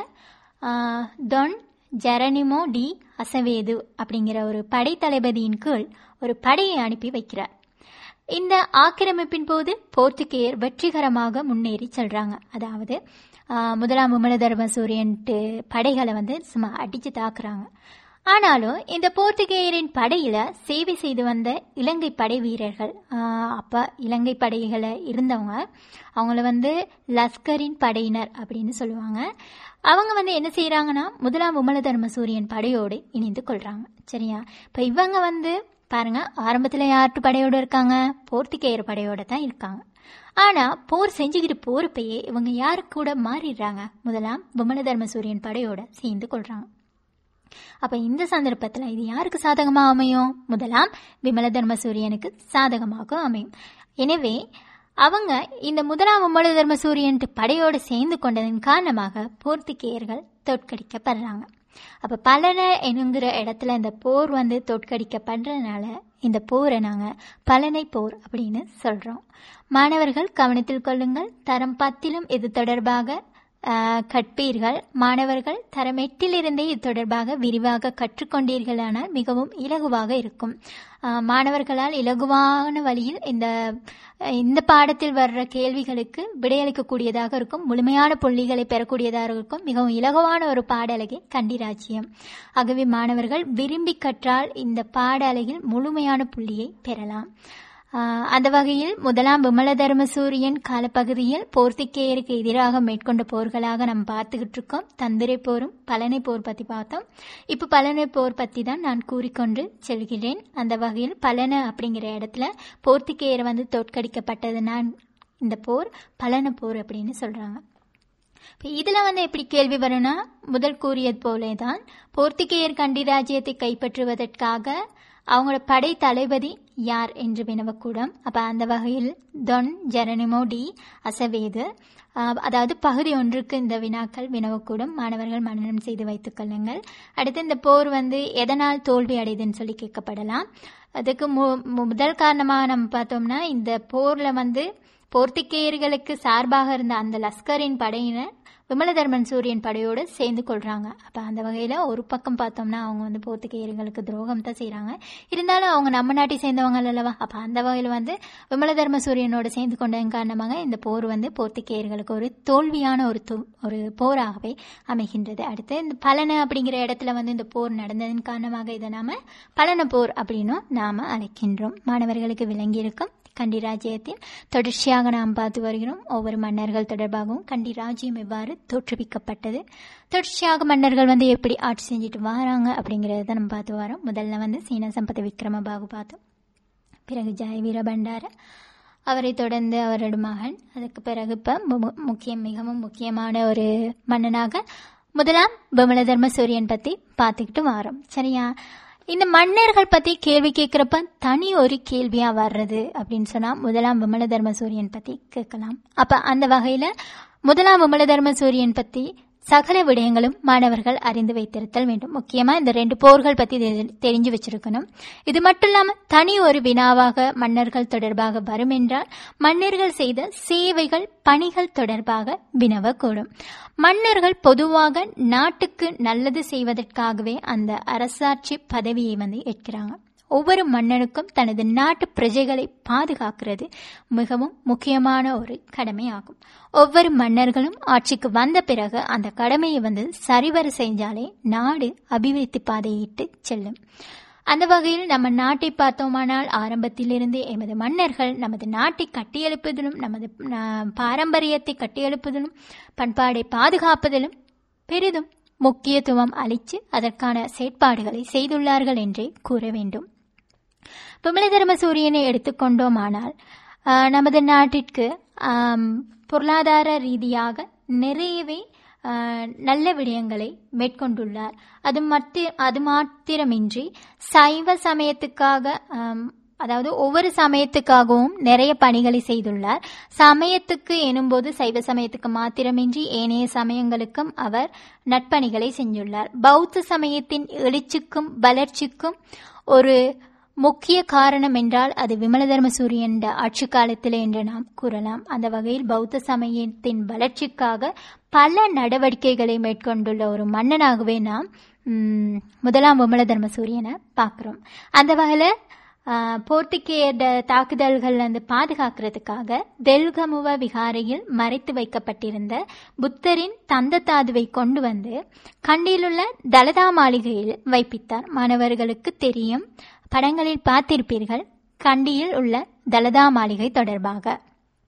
தொன் ஜெரனிமோ டி அசவேது அப்படிங்கிற ஒரு படை தளபதியின் கீழ் ஒரு படையை அனுப்பி வைக்கிறார் இந்த ஆக்கிரமிப்பின் போது போர்த்துகேயர் வெற்றிகரமாக முன்னேறி செல்றாங்க அதாவது முதலாம் விமலதர்ம சூரியன்ட்டு படைகளை வந்து சும்மா அடிச்சு தாக்குறாங்க ஆனாலும் இந்த போர்த்துகேயரின் படையில சேவை செய்து வந்த இலங்கை படை வீரர்கள் அப்ப இலங்கை படைகளை இருந்தவங்க அவங்கள வந்து லஸ்கரின் படையினர் அப்படின்னு சொல்லுவாங்க அவங்க வந்து என்ன செய்யறாங்கன்னா முதலாம் விமலதர்ம சூரியன் படையோடு இணைந்து கொள்றாங்க சரியா இப்ப இவங்க வந்து பாருங்க ஆரம்பத்துல யார்ட்டு படையோட இருக்காங்க போர்த்துகேயர் படையோட தான் இருக்காங்க ஆனா போர் செஞ்சுக்கிட்டு போறப்பயே இவங்க யாரு கூட மாறிடுறாங்க முதலாம் விமலதர்ம சூரியன் படையோட சேர்ந்து கொள்றாங்க அப்ப இந்த சந்தர்ப்பத்தில் இது யாருக்கு சாதகமாக அமையும் முதலாம் விமல தர்ம சூரியனுக்கு சாதகமாக அமையும் எனவே அவங்க இந்த முதலாம் விமல தர்ம சூரியன் படையோடு சேர்ந்து கொண்டதன் காரணமாக போர்த்துகேயர்கள் தோற்கடிக்கப்படுறாங்க அப்ப பலன என்கிற இடத்துல இந்த போர் வந்து தோற்கடிக்கப்படுறதுனால இந்த போரை நாங்கள் பலனை போர் அப்படின்னு சொல்றோம் மாணவர்கள் கவனத்தில் கொள்ளுங்கள் தரம் பத்திலும் இது தொடர்பாக கற்பீர்கள் மாணவர்கள் தரம் எட்டிலிருந்தே இது தொடர்பாக விரிவாக கற்றுக்கொண்டீர்களானால் மிகவும் இலகுவாக இருக்கும் மாணவர்களால் இலகுவான வழியில் இந்த இந்த பாடத்தில் வர்ற கேள்விகளுக்கு விடையளிக்கக்கூடியதாக இருக்கும் முழுமையான புள்ளிகளை பெறக்கூடியதாக இருக்கும் மிகவும் இலகுவான ஒரு பாடலகை கண்டிராஜ்யம் ஆகவே மாணவர்கள் விரும்பி கற்றால் இந்த பாடலகில் முழுமையான புள்ளியை பெறலாம் அந்த வகையில் முதலாம் விமலதர்ம சூரியன் காலப்பகுதியில் போர்த்துக்கேயருக்கு எதிராக மேற்கொண்ட போர்களாக நம்ம பார்த்துக்கிட்டு இருக்கோம் தந்திரை போரும் பழனி போர் பற்றி பார்த்தோம் இப்போ பழனி போர் பற்றி தான் நான் கூறிக்கொண்டு செல்கிறேன் அந்த வகையில் பழன அப்படிங்கிற இடத்துல போர்த்துக்கேயர் வந்து தோற்கடிக்கப்பட்டதுனால் இந்த போர் பழன போர் அப்படின்னு சொல்கிறாங்க இப்போ இதில் வந்து எப்படி கேள்வி வரும்னா முதல் கூறியது போலே தான் போர்த்துகேயர் கண்டிராஜ்யத்தை கைப்பற்றுவதற்காக அவங்களோட படை தளபதி யார் என்று வினவக்கூடும் அப்போ அந்த வகையில் தொன் ஜெரனிமோ டி அசவேது அதாவது பகுதி ஒன்றுக்கு இந்த வினாக்கள் வினவக்கூடும் மாணவர்கள் மனநம் செய்து வைத்துக் கொள்ளுங்கள் அடுத்து இந்த போர் வந்து எதனால் தோல்வி அடையுதுன்னு சொல்லி கேட்கப்படலாம் அதுக்கு மு முதல் காரணமாக நம்ம பார்த்தோம்னா இந்த போரில் வந்து போர்த்துகேயர்களுக்கு சார்பாக இருந்த அந்த லஸ்கரின் படையினர் விமலதர்மன் சூரியன் படையோடு சேர்ந்து கொள்றாங்க அப்ப அந்த வகையில ஒரு பக்கம் பார்த்தோம்னா அவங்க வந்து போர்த்துகேயர்களுக்கு துரோகம் தான் செய்றாங்க இருந்தாலும் அவங்க நம்ம நாட்டை சேர்ந்தவங்க அல்லவா அப்ப அந்த வகையில வந்து விமலதர்ம சூரியனோட சேர்ந்து கொண்டதன் காரணமாக இந்த போர் வந்து போர்த்துகேயர்களுக்கு ஒரு தோல்வியான ஒரு தோ- ஒரு போராகவே அமைகின்றது அடுத்து இந்த பலன அப்படிங்கிற இடத்துல வந்து இந்த போர் நடந்ததன் காரணமாக இதை நாம பலன போர் அப்படின்னும் நாம அழைக்கின்றோம் மாணவர்களுக்கு விளங்கியிருக்கும் கண்டி ராஜ்யத்தில் தொடர்ச்சியாக நாம் பார்த்து வருகிறோம் ஒவ்வொரு மன்னர்கள் தொடர்பாகவும் கண்டி ராஜ்யம் எவ்வாறு தோற்றுவிக்கப்பட்டது தொடர்ச்சியாக மன்னர்கள் வந்து எப்படி ஆட்சி செஞ்சுட்டு வராங்க அப்படிங்கறத நம்ம பார்த்து வரோம் முதல்ல வந்து சீன சம்பத விக்ரமபாகு பார்த்தோம் பிறகு ஜெயவீர பண்டார அவரை தொடர்ந்து அவரோட மகன் அதுக்கு பிறகு இப்போ முக்கியம் மிகவும் முக்கியமான ஒரு மன்னனாக முதலாம் விமலதர்ம சூரியன் பற்றி பார்த்துக்கிட்டு வரோம் சரியா இந்த மன்னர்கள் பற்றி கேள்வி கேட்குறப்ப தனி ஒரு கேள்வியாக வர்றது அப்படின்னு சொன்னால் முதலாம் விமலதர்ம சூரியன் பற்றி கேட்கலாம் அப்போ அந்த வகையில் முதலாம் விமலதர்ம சூரியன் பற்றி சகல விடயங்களும் மாணவர்கள் அறிந்து வைத்திருத்தல் வேண்டும் முக்கியமா இந்த ரெண்டு போர்கள் பத்தி தெரி- தெரிஞ்சு வச்சிருக்கணும் இது மட்டும் இல்லாம தனி ஒரு வினாவாக மன்னர்கள் தொடர்பாக வரும் என்றால் மன்னர்கள் செய்த சேவைகள் பணிகள் தொடர்பாக வினவக்கூடும் மன்னர்கள் பொதுவாக நாட்டுக்கு நல்லது செய்வதற்காகவே அந்த அரசாட்சி பதவியை வந்து ஏற்கிறாங்க ஒவ்வொரு மன்னனுக்கும் தனது நாட்டு பிரஜைகளை பாதுகாக்கிறது மிகவும் முக்கியமான ஒரு கடமையாகும் ஒவ்வொரு மன்னர்களும் ஆட்சிக்கு வந்த பிறகு அந்த கடமையை வந்து சரிவர செஞ்சாலே நாடு அபிவிருத்தி பாதையிட்டு செல்லும் அந்த வகையில் நம்ம நாட்டை பார்த்தோமானால் ஆரம்பத்திலிருந்தே எமது மன்னர்கள் நமது நாட்டை கட்டியெழுப்பதிலும் நமது நா- பாரம்பரியத்தை கட்டியெழுப்பதிலும் பண்பாடை பாதுகாப்பதிலும் பெரிதும் முக்கியத்துவம் அளித்து அதற்கான செயற்பாடுகளை செய்துள்ளார்கள் என்றே கூற வேண்டும் விமலதர்ம சூரியனை எடுத்துக்கொண்டோமானால் ஆஹ், நமது நாட்டிற்கு ஆம், பொருளாதார ரீதியாக நிறையவே ஆஹ், நல்ல விடயங்களை மேற்கொண்டுள்ளார் அது மத்தி அது மாத்திரமின்றி சைவ சமயத்துக்காக ஆம், அதாவது ஒவ்வொரு சமயத்துக்காகவும் நிறைய பணிகளை செய்துள்ளார் சமயத்துக்கு எனும்போது சைவ சமயத்துக்கு மாத்திரமின்றி ஏனைய சமயங்களுக்கும் அவர் நட்பணிகளை செஞ்சுள்ளார் பௌத்த சமயத்தின் எழுச்சிக்கும் வளர்ச்சிக்கும் ஒரு முக்கிய காரணம் என்றால் அது விமலதர்ம சூரியன் ஆட்சி காலத்திலே என்று நாம் கூறலாம் அந்த வகையில் பௌத்த சமயத்தின் வளர்ச்சிக்காக பல நடவடிக்கைகளை மேற்கொண்டுள்ள ஒரு மன்னனாகவே நாம் ம், முதலாம் விமலதர்ம சூரியனை பார்க்கிறோம் அந்த வகையில் போர்த்துகேயர் தாக்குதல்கள் வந்து பாதுகாக்கிறதுக்காக தெல்கமுவ விகாரையில் மறைத்து வைக்கப்பட்டிருந்த புத்தரின் தந்த தாதுவை கொண்டு வந்து கண்டியிலுள்ள தலதா மாளிகையில் வைப்பித்தார் மாணவர்களுக்கு தெரியும் படங்களில் பார்த்திருப்பீர்கள் கண்டியில் உள்ள தலதா மாளிகை தொடர்பாக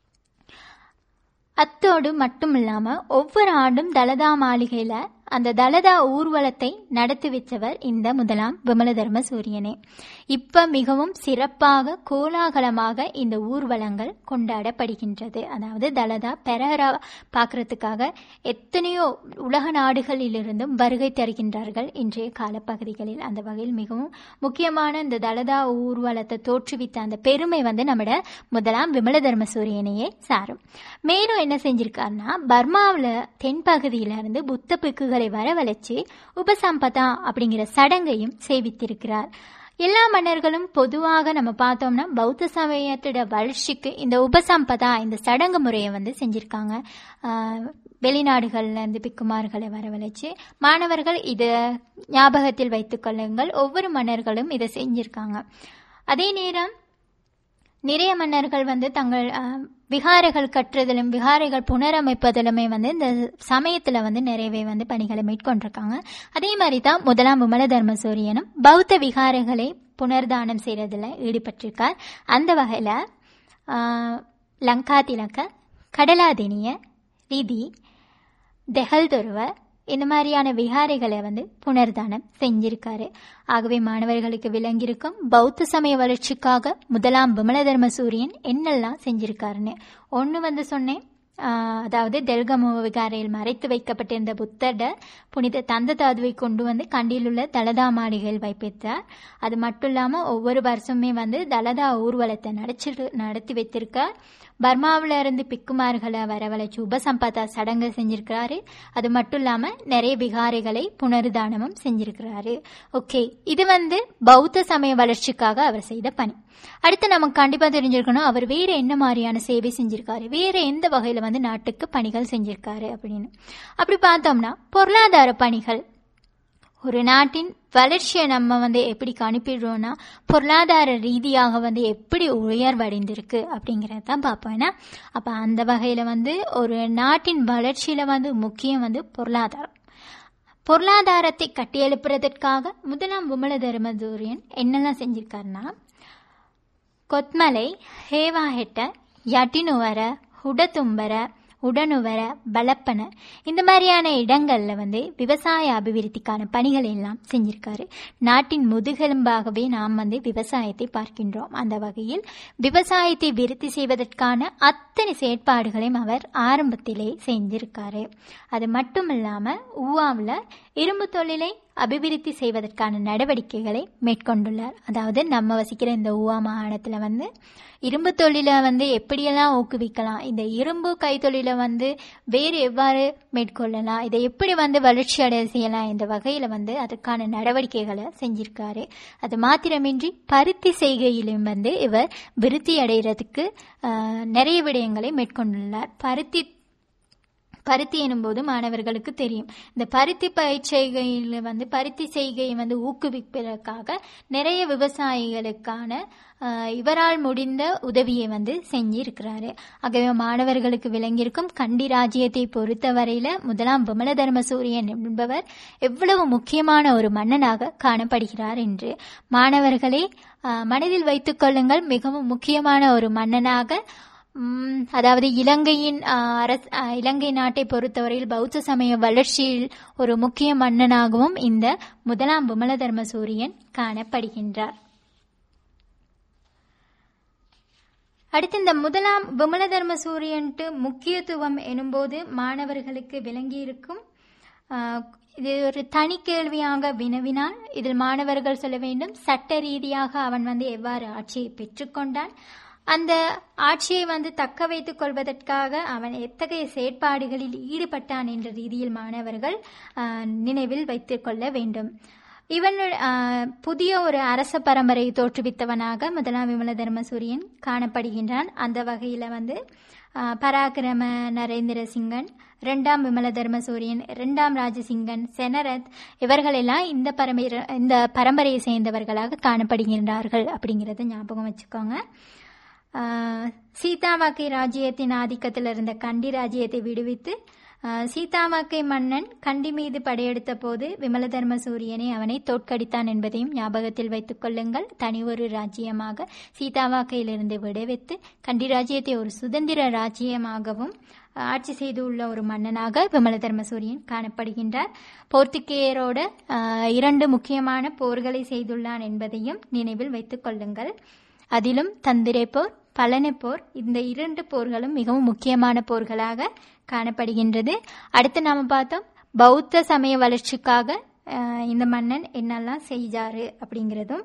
அத்தோடு மட்டும் இல்லாம ஒவ்வொரு ஆண்டும் தலதா மாளிகையில அந்த தலதா ஊர்வலத்தை நடத்தி வச்சவர் இந்த முதலாம் விமலதர்ம சூரியனே இப்ப மிகவும் சிறப்பாக கோலாகலமாக இந்த ஊர்வலங்கள் கொண்டாடப்படுகின்றது அதாவது தலதா பெரஹரா பார்க்கறதுக்காக எத்தனையோ உலக நாடுகளிலிருந்தும் வருகை தருகின்றார்கள் இன்றைய காலப்பகுதிகளில் அந்த வகையில் மிகவும் முக்கியமான இந்த தலதா ஊர்வலத்தை தோற்றுவித்த அந்த பெருமை வந்து நம்மட முதலாம் விமலதர்ம சூரியனையே சாரும் மேலும் என்ன செஞ்சிருக்காருன்னா பர்மாவில் தென்பகுதியில இருந்து புத்த பிக்குகளை வரவழைச்சு உபசம்பதா அப்படிங்கிற சடங்கையும் சேவித்திருக்கிறார் எல்லா மன்னர்களும் பொதுவாக நம்ம பார்த்தோம்னா பௌத்த சமயத்தோட வளர்ச்சிக்கு இந்த உபசம்பதா இந்த சடங்கு முறையை வந்து செஞ்சிருக்காங்க ஆஹ் வெளிநாடுகள்ல இருந்து பிக்குமார்களை வரவழைச்சு மாணவர்கள் இதை ஞாபகத்தில் வைத்துக் கொள்ளுங்கள் ஒவ்வொரு மன்னர்களும் இதை செஞ்சிருக்காங்க அதே நேரம் நிறைய மன்னர்கள் வந்து தங்கள் அஹ், விகாரைகள் கட்டுறதிலும் விகாரைகள் புனரமைப்பதிலுமே வந்து இந்த சமயத்துல வந்து நிறையவே வந்து பணிகளை மேற்கொண்டிருக்காங்க அதே மாதிரி தான் முதலாம் விமலதர்ம சூரியனும் பௌத்த விகாரைகளை புனர்தானம் செய்யறதுல ஈடுபட்டிருக்கார் அந்த வகையில ஆஹ், லங்கா திலக்க கடலாதினிய ரிதி தெஹல்தொருவ இந்த மாதிரியான விகாரைகளை வந்து புனர்தானம் செஞ்சிருக்காரு ஆகவே மாணவர்களுக்கு விளங்கியிருக்கும் பௌத்த சமய வளர்ச்சிக்காக முதலாம் விமலதர்ம சூரியன் என்னெல்லாம் செஞ்சிருக்காருன்னு ஒன்று வந்து சொன்னேன் ஆஹ், அதாவது தெல்கமு விகாரையில் மறைத்து வைக்கப்பட்டிருந்த புத்தட புனித தந்த தாதுவை கொண்டு வந்து கண்டியில் உள்ள தலதா மாளிகையில் வைப்பித்தார் அது மட்டும் இல்லாமல் ஒவ்வொரு வருஷமே வந்து தலதா ஊர்வலத்தை நடச்சிட்டு நடத்தி வைத்திருக்கார் பர்மாவில இருந்து பிக்குமார்களை வரவழைச்சு உபசம்பதா சடங்கு செஞ்சிருக்கிறாரு அது மட்டும் இல்லாம நிறைய விகாரைகளை புனருதானமும் செஞ்சிருக்கிறாரு ஓகே இது வந்து பௌத்த சமய வளர்ச்சிக்காக அவர் செய்த பணி அடுத்து நமக்கு கண்டிப்பா தெரிஞ்சிருக்கணும் அவர் வேற என்ன மாதிரியான சேவை செஞ்சிருக்காரு வேற எந்த வகையில வந்து நாட்டுக்கு பணிகள் செஞ்சிருக்காரு அப்படின்னு அப்படி பார்த்தோம்னா பொருளாதார பணிகள் ஒரு நாட்டின் வளர்ச்சியை நம்ம வந்து எப்படி கணிப்பிடுறோம்னா பொருளாதார ரீதியாக வந்து எப்படி உயர்வடைந்திருக்கு அப்படிங்கிறத தான் பார்ப்போம் ஏன்னா அப்போ அந்த வகையில் வந்து ஒரு நாட்டின் வளர்ச்சியில் வந்து முக்கியம் வந்து பொருளாதாரம் பொருளாதாரத்தை கட்டியெழுப்புறதற்காக முதலாம் விமல தர்மதூரியன் என்னெல்லாம் செஞ்சிருக்காருன்னா கொத்மலை ஹேவாஹெட்ட யட்டினுவர உடதும்பர உடனுவர பலப்பன இந்த மாதிரியான இடங்கள்ல வந்து விவசாய அபிவிருத்திக்கான பணிகள் எல்லாம் செஞ்சிருக்காரு நாட்டின் முதுகெலும்பாகவே நாம் வந்து விவசாயத்தை பார்க்கின்றோம் அந்த வகையில் விவசாயத்தை விருத்தி செய்வதற்கான அத்தனை செயற்பாடுகளையும் அவர் ஆரம்பத்திலே செஞ்சிருக்காரு அது மட்டும் இல்லாம ஊவாவில் இரும்பு தொழிலை அபிவிருத்தி செய்வதற்கான நடவடிக்கைகளை மேற்கொண்டுள்ளார் அதாவது நம்ம வசிக்கிற இந்த ஊவா மாகாணத்தில் வந்து இரும்பு தொழிலை வந்து எப்படியெல்லாம் ஊக்குவிக்கலாம் இந்த இரும்பு கைத்தொழிலை வந்து வேறு எவ்வாறு மேற்கொள்ளலாம் இதை எப்படி வந்து வளர்ச்சி அடைய செய்யலாம் இந்த வகையில் வந்து அதுக்கான நடவடிக்கைகளை செஞ்சிருக்காரு அது மாத்திரமின்றி பருத்தி செய்கையிலும் வந்து இவர் விருத்தி அடைகிறதுக்கு நிறைய விடயங்களை மேற்கொண்டுள்ளார் பருத்தி பருத்தி எனும்போது மாணவர்களுக்கு தெரியும் இந்த பருத்தி பயிற்சிகையில் வந்து பருத்தி செய்கையை வந்து ஊக்குவிப்பதற்காக நிறைய விவசாயிகளுக்கான இவரால் முடிந்த உதவியை வந்து செஞ்சிருக்கிறாரு ஆகவே மாணவர்களுக்கு விளங்கியிருக்கும் கண்டி ராஜ்யத்தை பொறுத்தவரையில முதலாம் விமல தர்ம சூரியன் என்பவர் எவ்வளவு முக்கியமான ஒரு மன்னனாக காணப்படுகிறார் என்று மாணவர்களே மனதில் வைத்துக் கொள்ளுங்கள் மிகவும் முக்கியமான ஒரு மன்னனாக அதாவது இலங்கையின் அரச இலங்கை நாட்டை பொறுத்தவரையில் பௌத்த சமய வளர்ச்சியில் ஒரு முக்கிய மன்னனாகவும் இந்த முதலாம் விமல தர்ம சூரியன் காணப்படுகின்றார் அடுத்து இந்த முதலாம் விமல தர்ம சூரியன்ட்டு முக்கியத்துவம் எனும்போது மாணவர்களுக்கு விளங்கியிருக்கும் இது ஒரு தனி கேள்வியாக வினவினால் இதில் மாணவர்கள் சொல்ல வேண்டும் சட்ட ரீதியாக அவன் வந்து எவ்வாறு ஆட்சியை பெற்றுக்கொண்டான் அந்த ஆட்சியை வந்து தக்க வைத்துக் கொள்வதற்காக அவன் எத்தகைய செயற்பாடுகளில் ஈடுபட்டான் என்ற ரீதியில் மாணவர்கள் நினைவில் வைத்துக் கொள்ள வேண்டும் இவன் புதிய ஒரு அரச பரம்பரையை தோற்றுவித்தவனாக முதலாம் விமல தர்மசூரியன் காணப்படுகின்றான் அந்த வகையில் வந்து பராக்கிரம நரேந்திர சிங்கன் இரண்டாம் விமல தர்மசூரியன் இரண்டாம் ராஜசிங்கன் செனரத் இவர்களெல்லாம் இந்த பரம்பரை இந்த பரம்பரையை சேர்ந்தவர்களாக காணப்படுகின்றார்கள் அப்படிங்கிறத ஞாபகம் வச்சுக்கோங்க சீதாவாக்கை ராஜ்யத்தின் ஆதிக்கத்தில் இருந்த கண்டி ராஜ்யத்தை விடுவித்து சீதாவாக்கை மன்னன் கண்டி மீது படையெடுத்த போது விமலதர்ம சூரியனை அவனை தோற்கடித்தான் என்பதையும் ஞாபகத்தில் வைத்துக் கொள்ளுங்கள் தனி ஒரு ராஜ்யமாக சீதாவாக்கையிலிருந்து விடுவித்து கண்டி ராஜ்யத்தை ஒரு சுதந்திர ராஜ்யமாகவும் ஆட்சி செய்துள்ள ஒரு மன்னனாக விமலதர்ம சூரியன் காணப்படுகின்றார் போர்த்துகேயரோட இரண்டு முக்கியமான போர்களை செய்துள்ளான் என்பதையும் நினைவில் வைத்துக் கொள்ளுங்கள் அதிலும் தந்திரை போர் பழனி போர் இந்த இரண்டு போர்களும் மிகவும் முக்கியமான போர்களாக காணப்படுகின்றது அடுத்து நாம பார்த்தோம் பௌத்த சமய வளர்ச்சிக்காக இந்த மன்னன் என்னெல்லாம் செய்தாரு அப்படிங்கிறதும்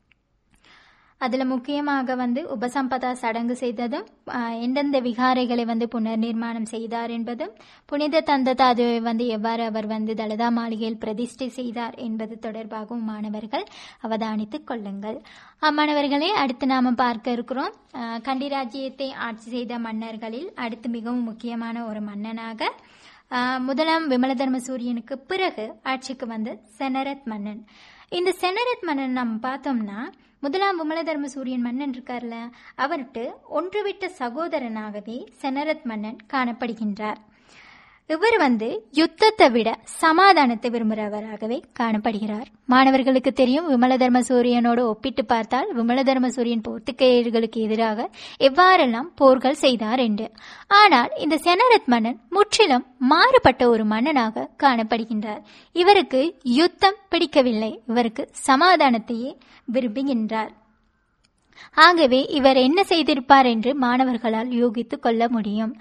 அதில் முக்கியமாக வந்து உபசம்பதா சடங்கு செய்ததும் எந்தெந்த விகாரைகளை வந்து புனர் நிர்மாணம் செய்தார் என்பதும் புனித தந்ததாதுவை வந்து எவ்வாறு அவர் வந்து தலதா மாளிகையில் பிரதிஷ்டை செய்தார் என்பது தொடர்பாகவும் மாணவர்கள் அவதானித்துக் கொள்ளுங்கள் மாணவர்களே அடுத்து நாம பார்க்க இருக்கிறோம் கண்டி ராஜ்யத்தை ஆட்சி செய்த மன்னர்களில் அடுத்து மிகவும் முக்கியமான ஒரு மன்னனாக முதலாம் விமலதர்ம சூரியனுக்கு பிறகு ஆட்சிக்கு வந்த செனரத் மன்னன் இந்த செனரத் மன்னன் நம்ம பார்த்தோம்னா முதலாம் விமலதர்ம சூரியன் மன்னன் இருக்கார்ல அவர்கிட்ட ஒன்றுவிட்ட சகோதரனாகவே செனரத் மன்னன் காணப்படுகின்றார் இவர் வந்து யுத்தத்தை விட சமாதானத்தை விரும்புகிறவராகவே காணப்படுகிறார் மாணவர்களுக்கு தெரியும் விமலதர்ம சூரியனோடு ஒப்பிட்டு பார்த்தால் விமலதர்ம சூரியன் போர்த்துகேயர்களுக்கு எதிராக எவ்வாறெல்லாம் போர்கள் செய்தார் என்று ஆனால் இந்த செனரத் மன்னன் முற்றிலும் மாறுபட்ட ஒரு மன்னனாக காணப்படுகின்றார் இவருக்கு யுத்தம் பிடிக்கவில்லை இவருக்கு சமாதானத்தையே விரும்புகின்றார் ஆகவே இவர் என்ன செய்திருப்பார் என்று மாணவர்களால் யூகித்துக் கொள்ள முடியும்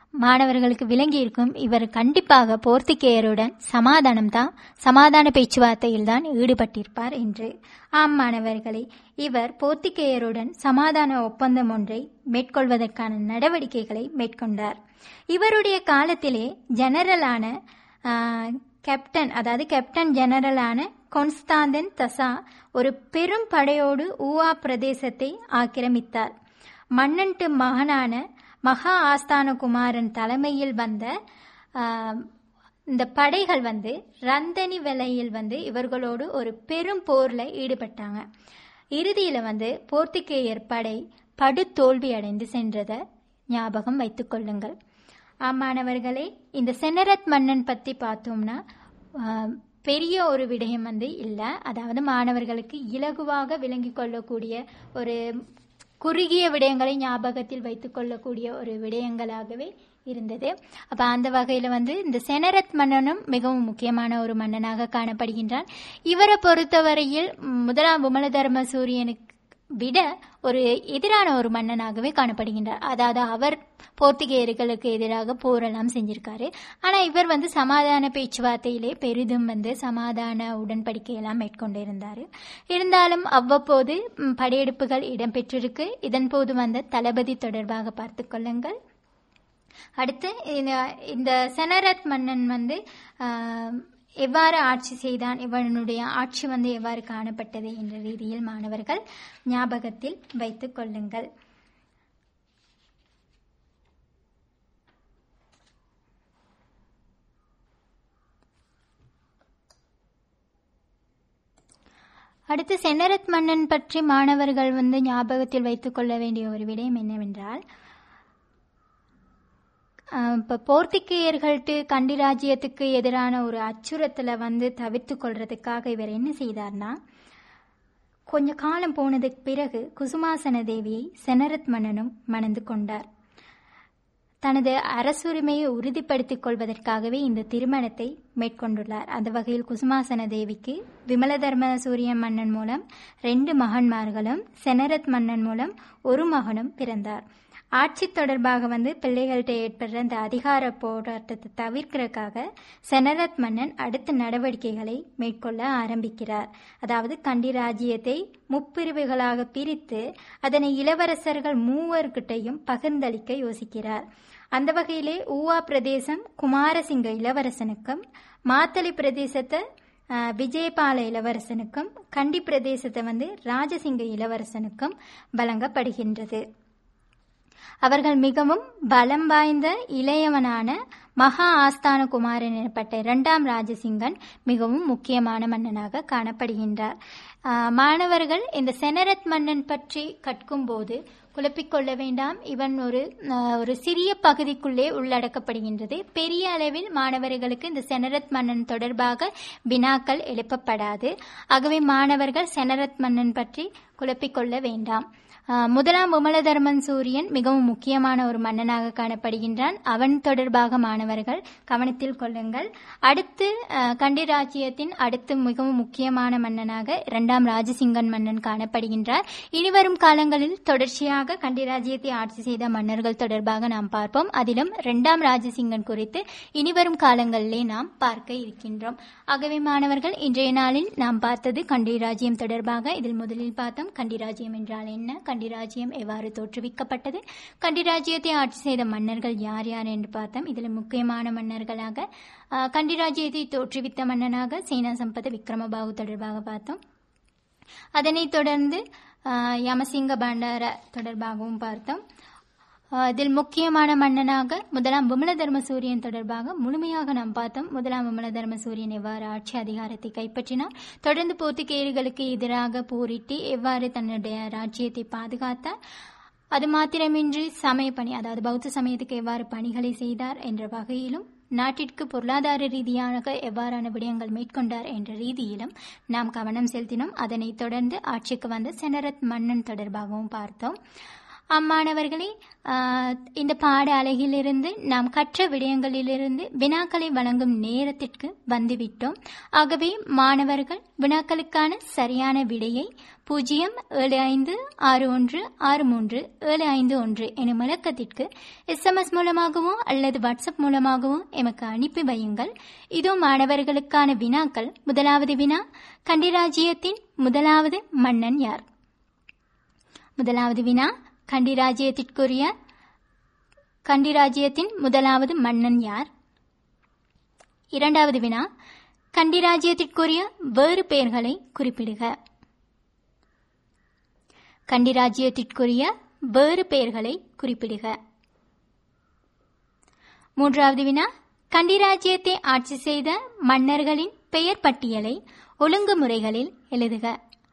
மாணவர்களுக்கு விளங்கி இருக்கும் இவர் கண்டிப்பாக போர்த்துகேயருடன் சமாதானம் தான் சமாதான பேச்சுவார்த்தையில் தான் ஈடுபட்டிருப்பார் என்று ஆம் மாணவர்களே இவர் போர்த்துகேயருடன் சமாதான ஒப்பந்தம் ஒன்றை மேற்கொள்வதற்கான நடவடிக்கைகளை மேற்கொண்டார் இவருடைய காலத்திலே ஜெனரலான கேப்டன் அதாவது கேப்டன் ஜெனரலான கொன்ஸ்தாந்தன் தசா ஒரு பெரும் படையோடு ஊவா பிரதேசத்தை ஆக்கிரமித்தார் மன்னன்ட்டு மகனான மகா ஆஸ்தான குமாரன் தலைமையில் வந்த இந்த படைகள் வந்து ரந்தனி விலையில் வந்து இவர்களோடு ஒரு பெரும் போரில் ஈடுபட்டாங்க இறுதியில் வந்து போர்த்துகேயர் படை படு தோல்வி அடைந்து சென்றதை ஞாபகம் வைத்துக் கொள்ளுங்கள் மாணவர்களே இந்த செனரத் மன்னன் பற்றி பார்த்தோம்னா பெரிய ஒரு விடயம் வந்து இல்லை அதாவது மாணவர்களுக்கு இலகுவாக விளங்கி கொள்ளக்கூடிய ஒரு குறுகிய விடயங்களை ஞாபகத்தில் வைத்துக் கொள்ளக்கூடிய ஒரு விடயங்களாகவே இருந்தது அப்போ அந்த வகையில் வந்து இந்த செனரத் மன்னனும் மிகவும் முக்கியமான ஒரு மன்னனாக காணப்படுகின்றான் இவரை பொறுத்தவரையில் முதலாம் விமலதர்ம சூரியனுக்கு விட ஒரு எதிரான ஒரு மன்னனாகவே காணப்படுகின்றார் அதாவது அவர் போர்த்துகேயர்களுக்கு எதிராக போரெல்லாம் செஞ்சிருக்காரு ஆனால் இவர் வந்து சமாதான பேச்சுவார்த்தையிலே பெரிதும் வந்து சமாதான உடன்படிக்கையெல்லாம் மேற்கொண்டிருந்தார் இருந்தாலும் அவ்வப்போது படையெடுப்புகள் இடம்பெற்றிருக்கு இதன் போது வந்த தளபதி தொடர்பாக பார்த்து கொள்ளுங்கள் அடுத்து இந்த செனரத் மன்னன் வந்து எவ்வாறு ஆட்சி செய்தான் இவனுடைய ஆட்சி வந்து எவ்வாறு காணப்பட்டது என்ற ரீதியில் மாணவர்கள் ஞாபகத்தில் வைத்துக் கொள்ளுங்கள் அடுத்து சென்னரத் மன்னன் பற்றி மாணவர்கள் வந்து ஞாபகத்தில் வைத்துக் கொள்ள வேண்டிய ஒரு விடயம் என்னவென்றால் இப்போ போர்த்துகேயர்கள்ட்டு கண்டி ராஜ்யத்துக்கு எதிரான ஒரு அச்சுறுத்தலை வந்து தவிர்த்து கொள்றதுக்காக இவர் என்ன செய்தார்னா கொஞ்ச காலம் போனதுக்கு பிறகு குசுமாசன தேவியை செனரத் மன்னனும் மணந்து கொண்டார் தனது அரசுரிமையை உறுதிப்படுத்திக் கொள்வதற்காகவே இந்த திருமணத்தை மேற்கொண்டுள்ளார் அந்த வகையில் குசுமாசன தேவிக்கு விமலதர்ம சூரிய மன்னன் மூலம் ரெண்டு மகன்மார்களும் செனரத் மன்னன் மூலம் ஒரு மகனும் பிறந்தார் ஆட்சி தொடர்பாக வந்து பிள்ளைகள்கிட்ட ஏற்படுற அந்த அதிகார போராட்டத்தை தவிர்க்கிறதுக்காக செனரத் மன்னன் அடுத்த நடவடிக்கைகளை மேற்கொள்ள ஆரம்பிக்கிறார் அதாவது கண்டி ராஜ்யத்தை முப்பிரிவுகளாக பிரித்து அதனை இளவரசர்கள் மூவர்கிட்டையும் பகிர்ந்தளிக்க யோசிக்கிறார் அந்த வகையிலே ஊவா பிரதேசம் குமாரசிங்க இளவரசனுக்கும் மாத்தளி பிரதேசத்தை விஜயபால இளவரசனுக்கும் கண்டி பிரதேசத்தை வந்து ராஜசிங்க இளவரசனுக்கும் வழங்கப்படுகின்றது அவர்கள் மிகவும் பலம் வாய்ந்த இளையவனான மகா ஆஸ்தான குமாரன் எனப்பட்ட இரண்டாம் ராஜசிங்கன் மிகவும் முக்கியமான மன்னனாக காணப்படுகின்றார் மாணவர்கள் இந்த செனரத் மன்னன் பற்றி கற்கும்போது குழப்பிக்கொள்ள வேண்டாம் இவன் ஒரு ஒரு சிறிய பகுதிக்குள்ளே உள்ளடக்கப்படுகின்றது பெரிய அளவில் மாணவர்களுக்கு இந்த செனரத் மன்னன் தொடர்பாக வினாக்கள் எழுப்பப்படாது ஆகவே மாணவர்கள் செனரத் மன்னன் பற்றி குழப்பிக்கொள்ள வேண்டாம் முதலாம் விமலதர்மன் சூரியன் மிகவும் முக்கியமான ஒரு மன்னனாக காணப்படுகின்றான் அவன் தொடர்பாக மாணவர்கள் கவனத்தில் கொள்ளுங்கள் அடுத்து கண்டி ராஜ்யத்தின் அடுத்து மிகவும் முக்கியமான மன்னனாக இரண்டாம் ராஜசிங்கன் மன்னன் காணப்படுகின்றார் இனிவரும் காலங்களில் தொடர்ச்சியாக கண்டி ராஜ்யத்தை ஆட்சி செய்த மன்னர்கள் தொடர்பாக நாம் பார்ப்போம் அதிலும் இரண்டாம் ராஜசிங்கன் குறித்து இனிவரும் காலங்களிலே நாம் பார்க்க இருக்கின்றோம் ஆகவே மாணவர்கள் இன்றைய நாளில் நாம் பார்த்தது கண்டி ராஜ்யம் தொடர்பாக இதில் முதலில் பார்த்தோம் கண்டி ராஜ்யம் என்றால் என்ன கண்டி ராஜ்யம் எவ்வாறு தோற்றுவிக்கப்பட்டது கண்டி ராஜ்யத்தை ஆட்சி செய்த மன்னர்கள் யார் யார் என்று பார்த்தோம் இதில் முக்கியமான மன்னர்களாக கண்டி ராஜ்யத்தை தோற்றுவித்த மன்னனாக சேனா சம்பத விக்ரமபாகு தொடர்பாக பார்த்தோம் அதனைத் தொடர்ந்து யமசிங்க பண்டார தொடர்பாகவும் பார்த்தோம் இதில் முக்கியமான மன்னனாக முதலாம் விமலதர்ம சூரியன் தொடர்பாக முழுமையாக நாம் பார்த்தோம் முதலாம் விமலதர்ம சூரியன் எவ்வாறு ஆட்சி அதிகாரத்தை கைப்பற்றினார் தொடர்ந்து போர்த்துகேயர்களுக்கு எதிராக போரிட்டு எவ்வாறு தன்னுடைய ராஜ்யத்தை பாதுகாத்தார் அது மாத்திரமின்றி சமய பணி அதாவது பௌத்த சமயத்துக்கு எவ்வாறு பணிகளை செய்தார் என்ற வகையிலும் நாட்டிற்கு பொருளாதார ரீதியாக எவ்வாறான விடயங்கள் மேற்கொண்டார் என்ற ரீதியிலும் நாம் கவனம் செலுத்தினோம் அதனைத் தொடர்ந்து ஆட்சிக்கு வந்த செனரத் மன்னன் தொடர்பாகவும் பார்த்தோம் அம்மாணவர்களே ஆஹ், இந்த பாட அலகிலிருந்து நாம் கற்ற விடயங்களிலிருந்து வினாக்களை வழங்கும் நேரத்திற்கு வந்துவிட்டோம் ஆகவே மாணவர்கள் வினாக்களுக்கான சரியான விடையை பூஜ்ஜியம் ஏழு ஐந்து ஆறு ஒன்று ஆறு மூன்று ஏழு ஐந்து ஒன்று எனும் இலக்கத்திற்கு எஸ்எம்எஸ் மூலமாகவோ அல்லது வாட்ஸ்அப் மூலமாகவோ எமக்கு அனுப்பி வையுங்கள் இதோ மாணவர்களுக்கான வினாக்கள் முதலாவது வினா கண்டிராஜ்யத்தின் முதலாவது மன்னன் யார் முதலாவது வினா கண்டிராஜ்யத்திற்குரிய கண்டிராஜ்யத்தின் முதலாவது மன்னன் யார் இரண்டாவது வினா கண்டிராஜ்யத்திற்குரிய வேறு பெயர்களை குறிப்பிடுக கண்டிராஜ்யத்திற்குரிய வேறு பெயர்களை குறிப்பிடுக மூன்றாவது வினா கண்டிராஜ்யத்தை ஆட்சி செய்த மன்னர்களின் பெயர் பட்டியலை ஒழுங்குமுறைகளில் எழுதுக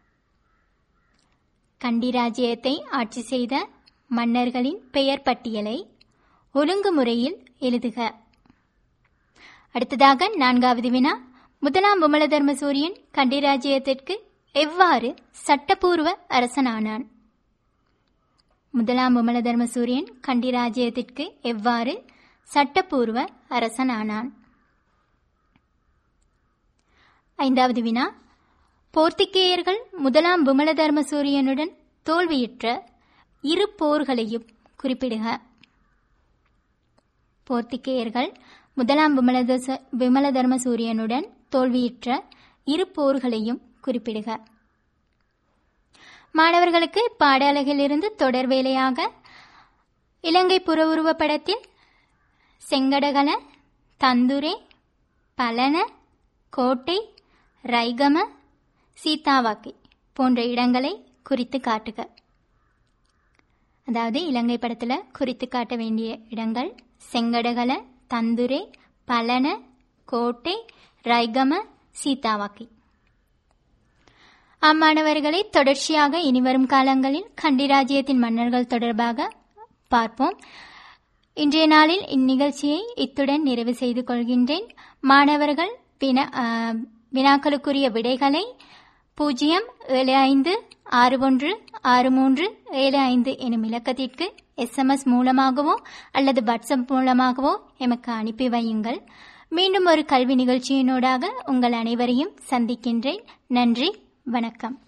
கண்டிராஜ்யத்தை ஆட்சி செய்த மன்னர்களின் பெயர் பட்டியலை ஒழுங்குமுறையில் எழுதுக அடுத்ததாக நான்காவது வினா முதலாம் விமலதர்ம சூரியன் கண்டிராஜ்யத்திற்கு எவ்வாறு சட்டபூர்வ அரசனானான் முதலாம் விமலதர்ம சூரியன் கண்டிராஜ்யத்திற்கு எவ்வாறு சட்டபூர்வ அரசனானான் ஐந்தாவது வினா போர்த்துகேயர்கள் முதலாம் விமலதர்ம சூரியனுடன் தோல்வியுற்ற இரு போர்களையும் குறிப்பிடுக போர்த்துகேயர்கள் முதலாம் விமலதச விமலதர்ம சூரியனுடன் தோல்வியுற்ற இரு போர்களையும் குறிப்பிடுக மாணவர்களுக்கு பாடலகிலிருந்து தொடர் வேலையாக இலங்கை புற உருவப்படத்தில் செங்கடகல தந்துரே பலன கோட்டை ரைகம சீதாவாக்கி போன்ற இடங்களை குறித்து காட்டுக அதாவது இலங்கை படத்தில் குறித்து காட்ட வேண்டிய இடங்கள் செங்கடகல தந்துரே பலன கோட்டை ரைகம சீதாவாக்கி அம்மாணவர்களை தொடர்ச்சியாக இனிவரும் காலங்களில் கண்டிராஜ்யத்தின் மன்னர்கள் தொடர்பாக பார்ப்போம் இன்றைய நாளில் இந்நிகழ்ச்சியை இத்துடன் நிறைவு செய்து கொள்கின்றேன் மாணவர்கள் வினா ஆஹ், வினாக்களுக்குரிய விடைகளை பூஜ்ஜியம் ஏழு ஐந்து ஆறு ஒன்று ஆறு மூன்று ஏழு ஐந்து எனும் இலக்கத்திற்கு எஸ்எம்எஸ் மூலமாகவோ அல்லது வாட்ஸ்அப் மூலமாகவோ எமக்கு அனுப்பி வையுங்கள் மீண்டும் ஒரு கல்வி நிகழ்ச்சியினூடாக உங்கள் அனைவரையும் சந்திக்கின்றேன் நன்றி வணக்கம்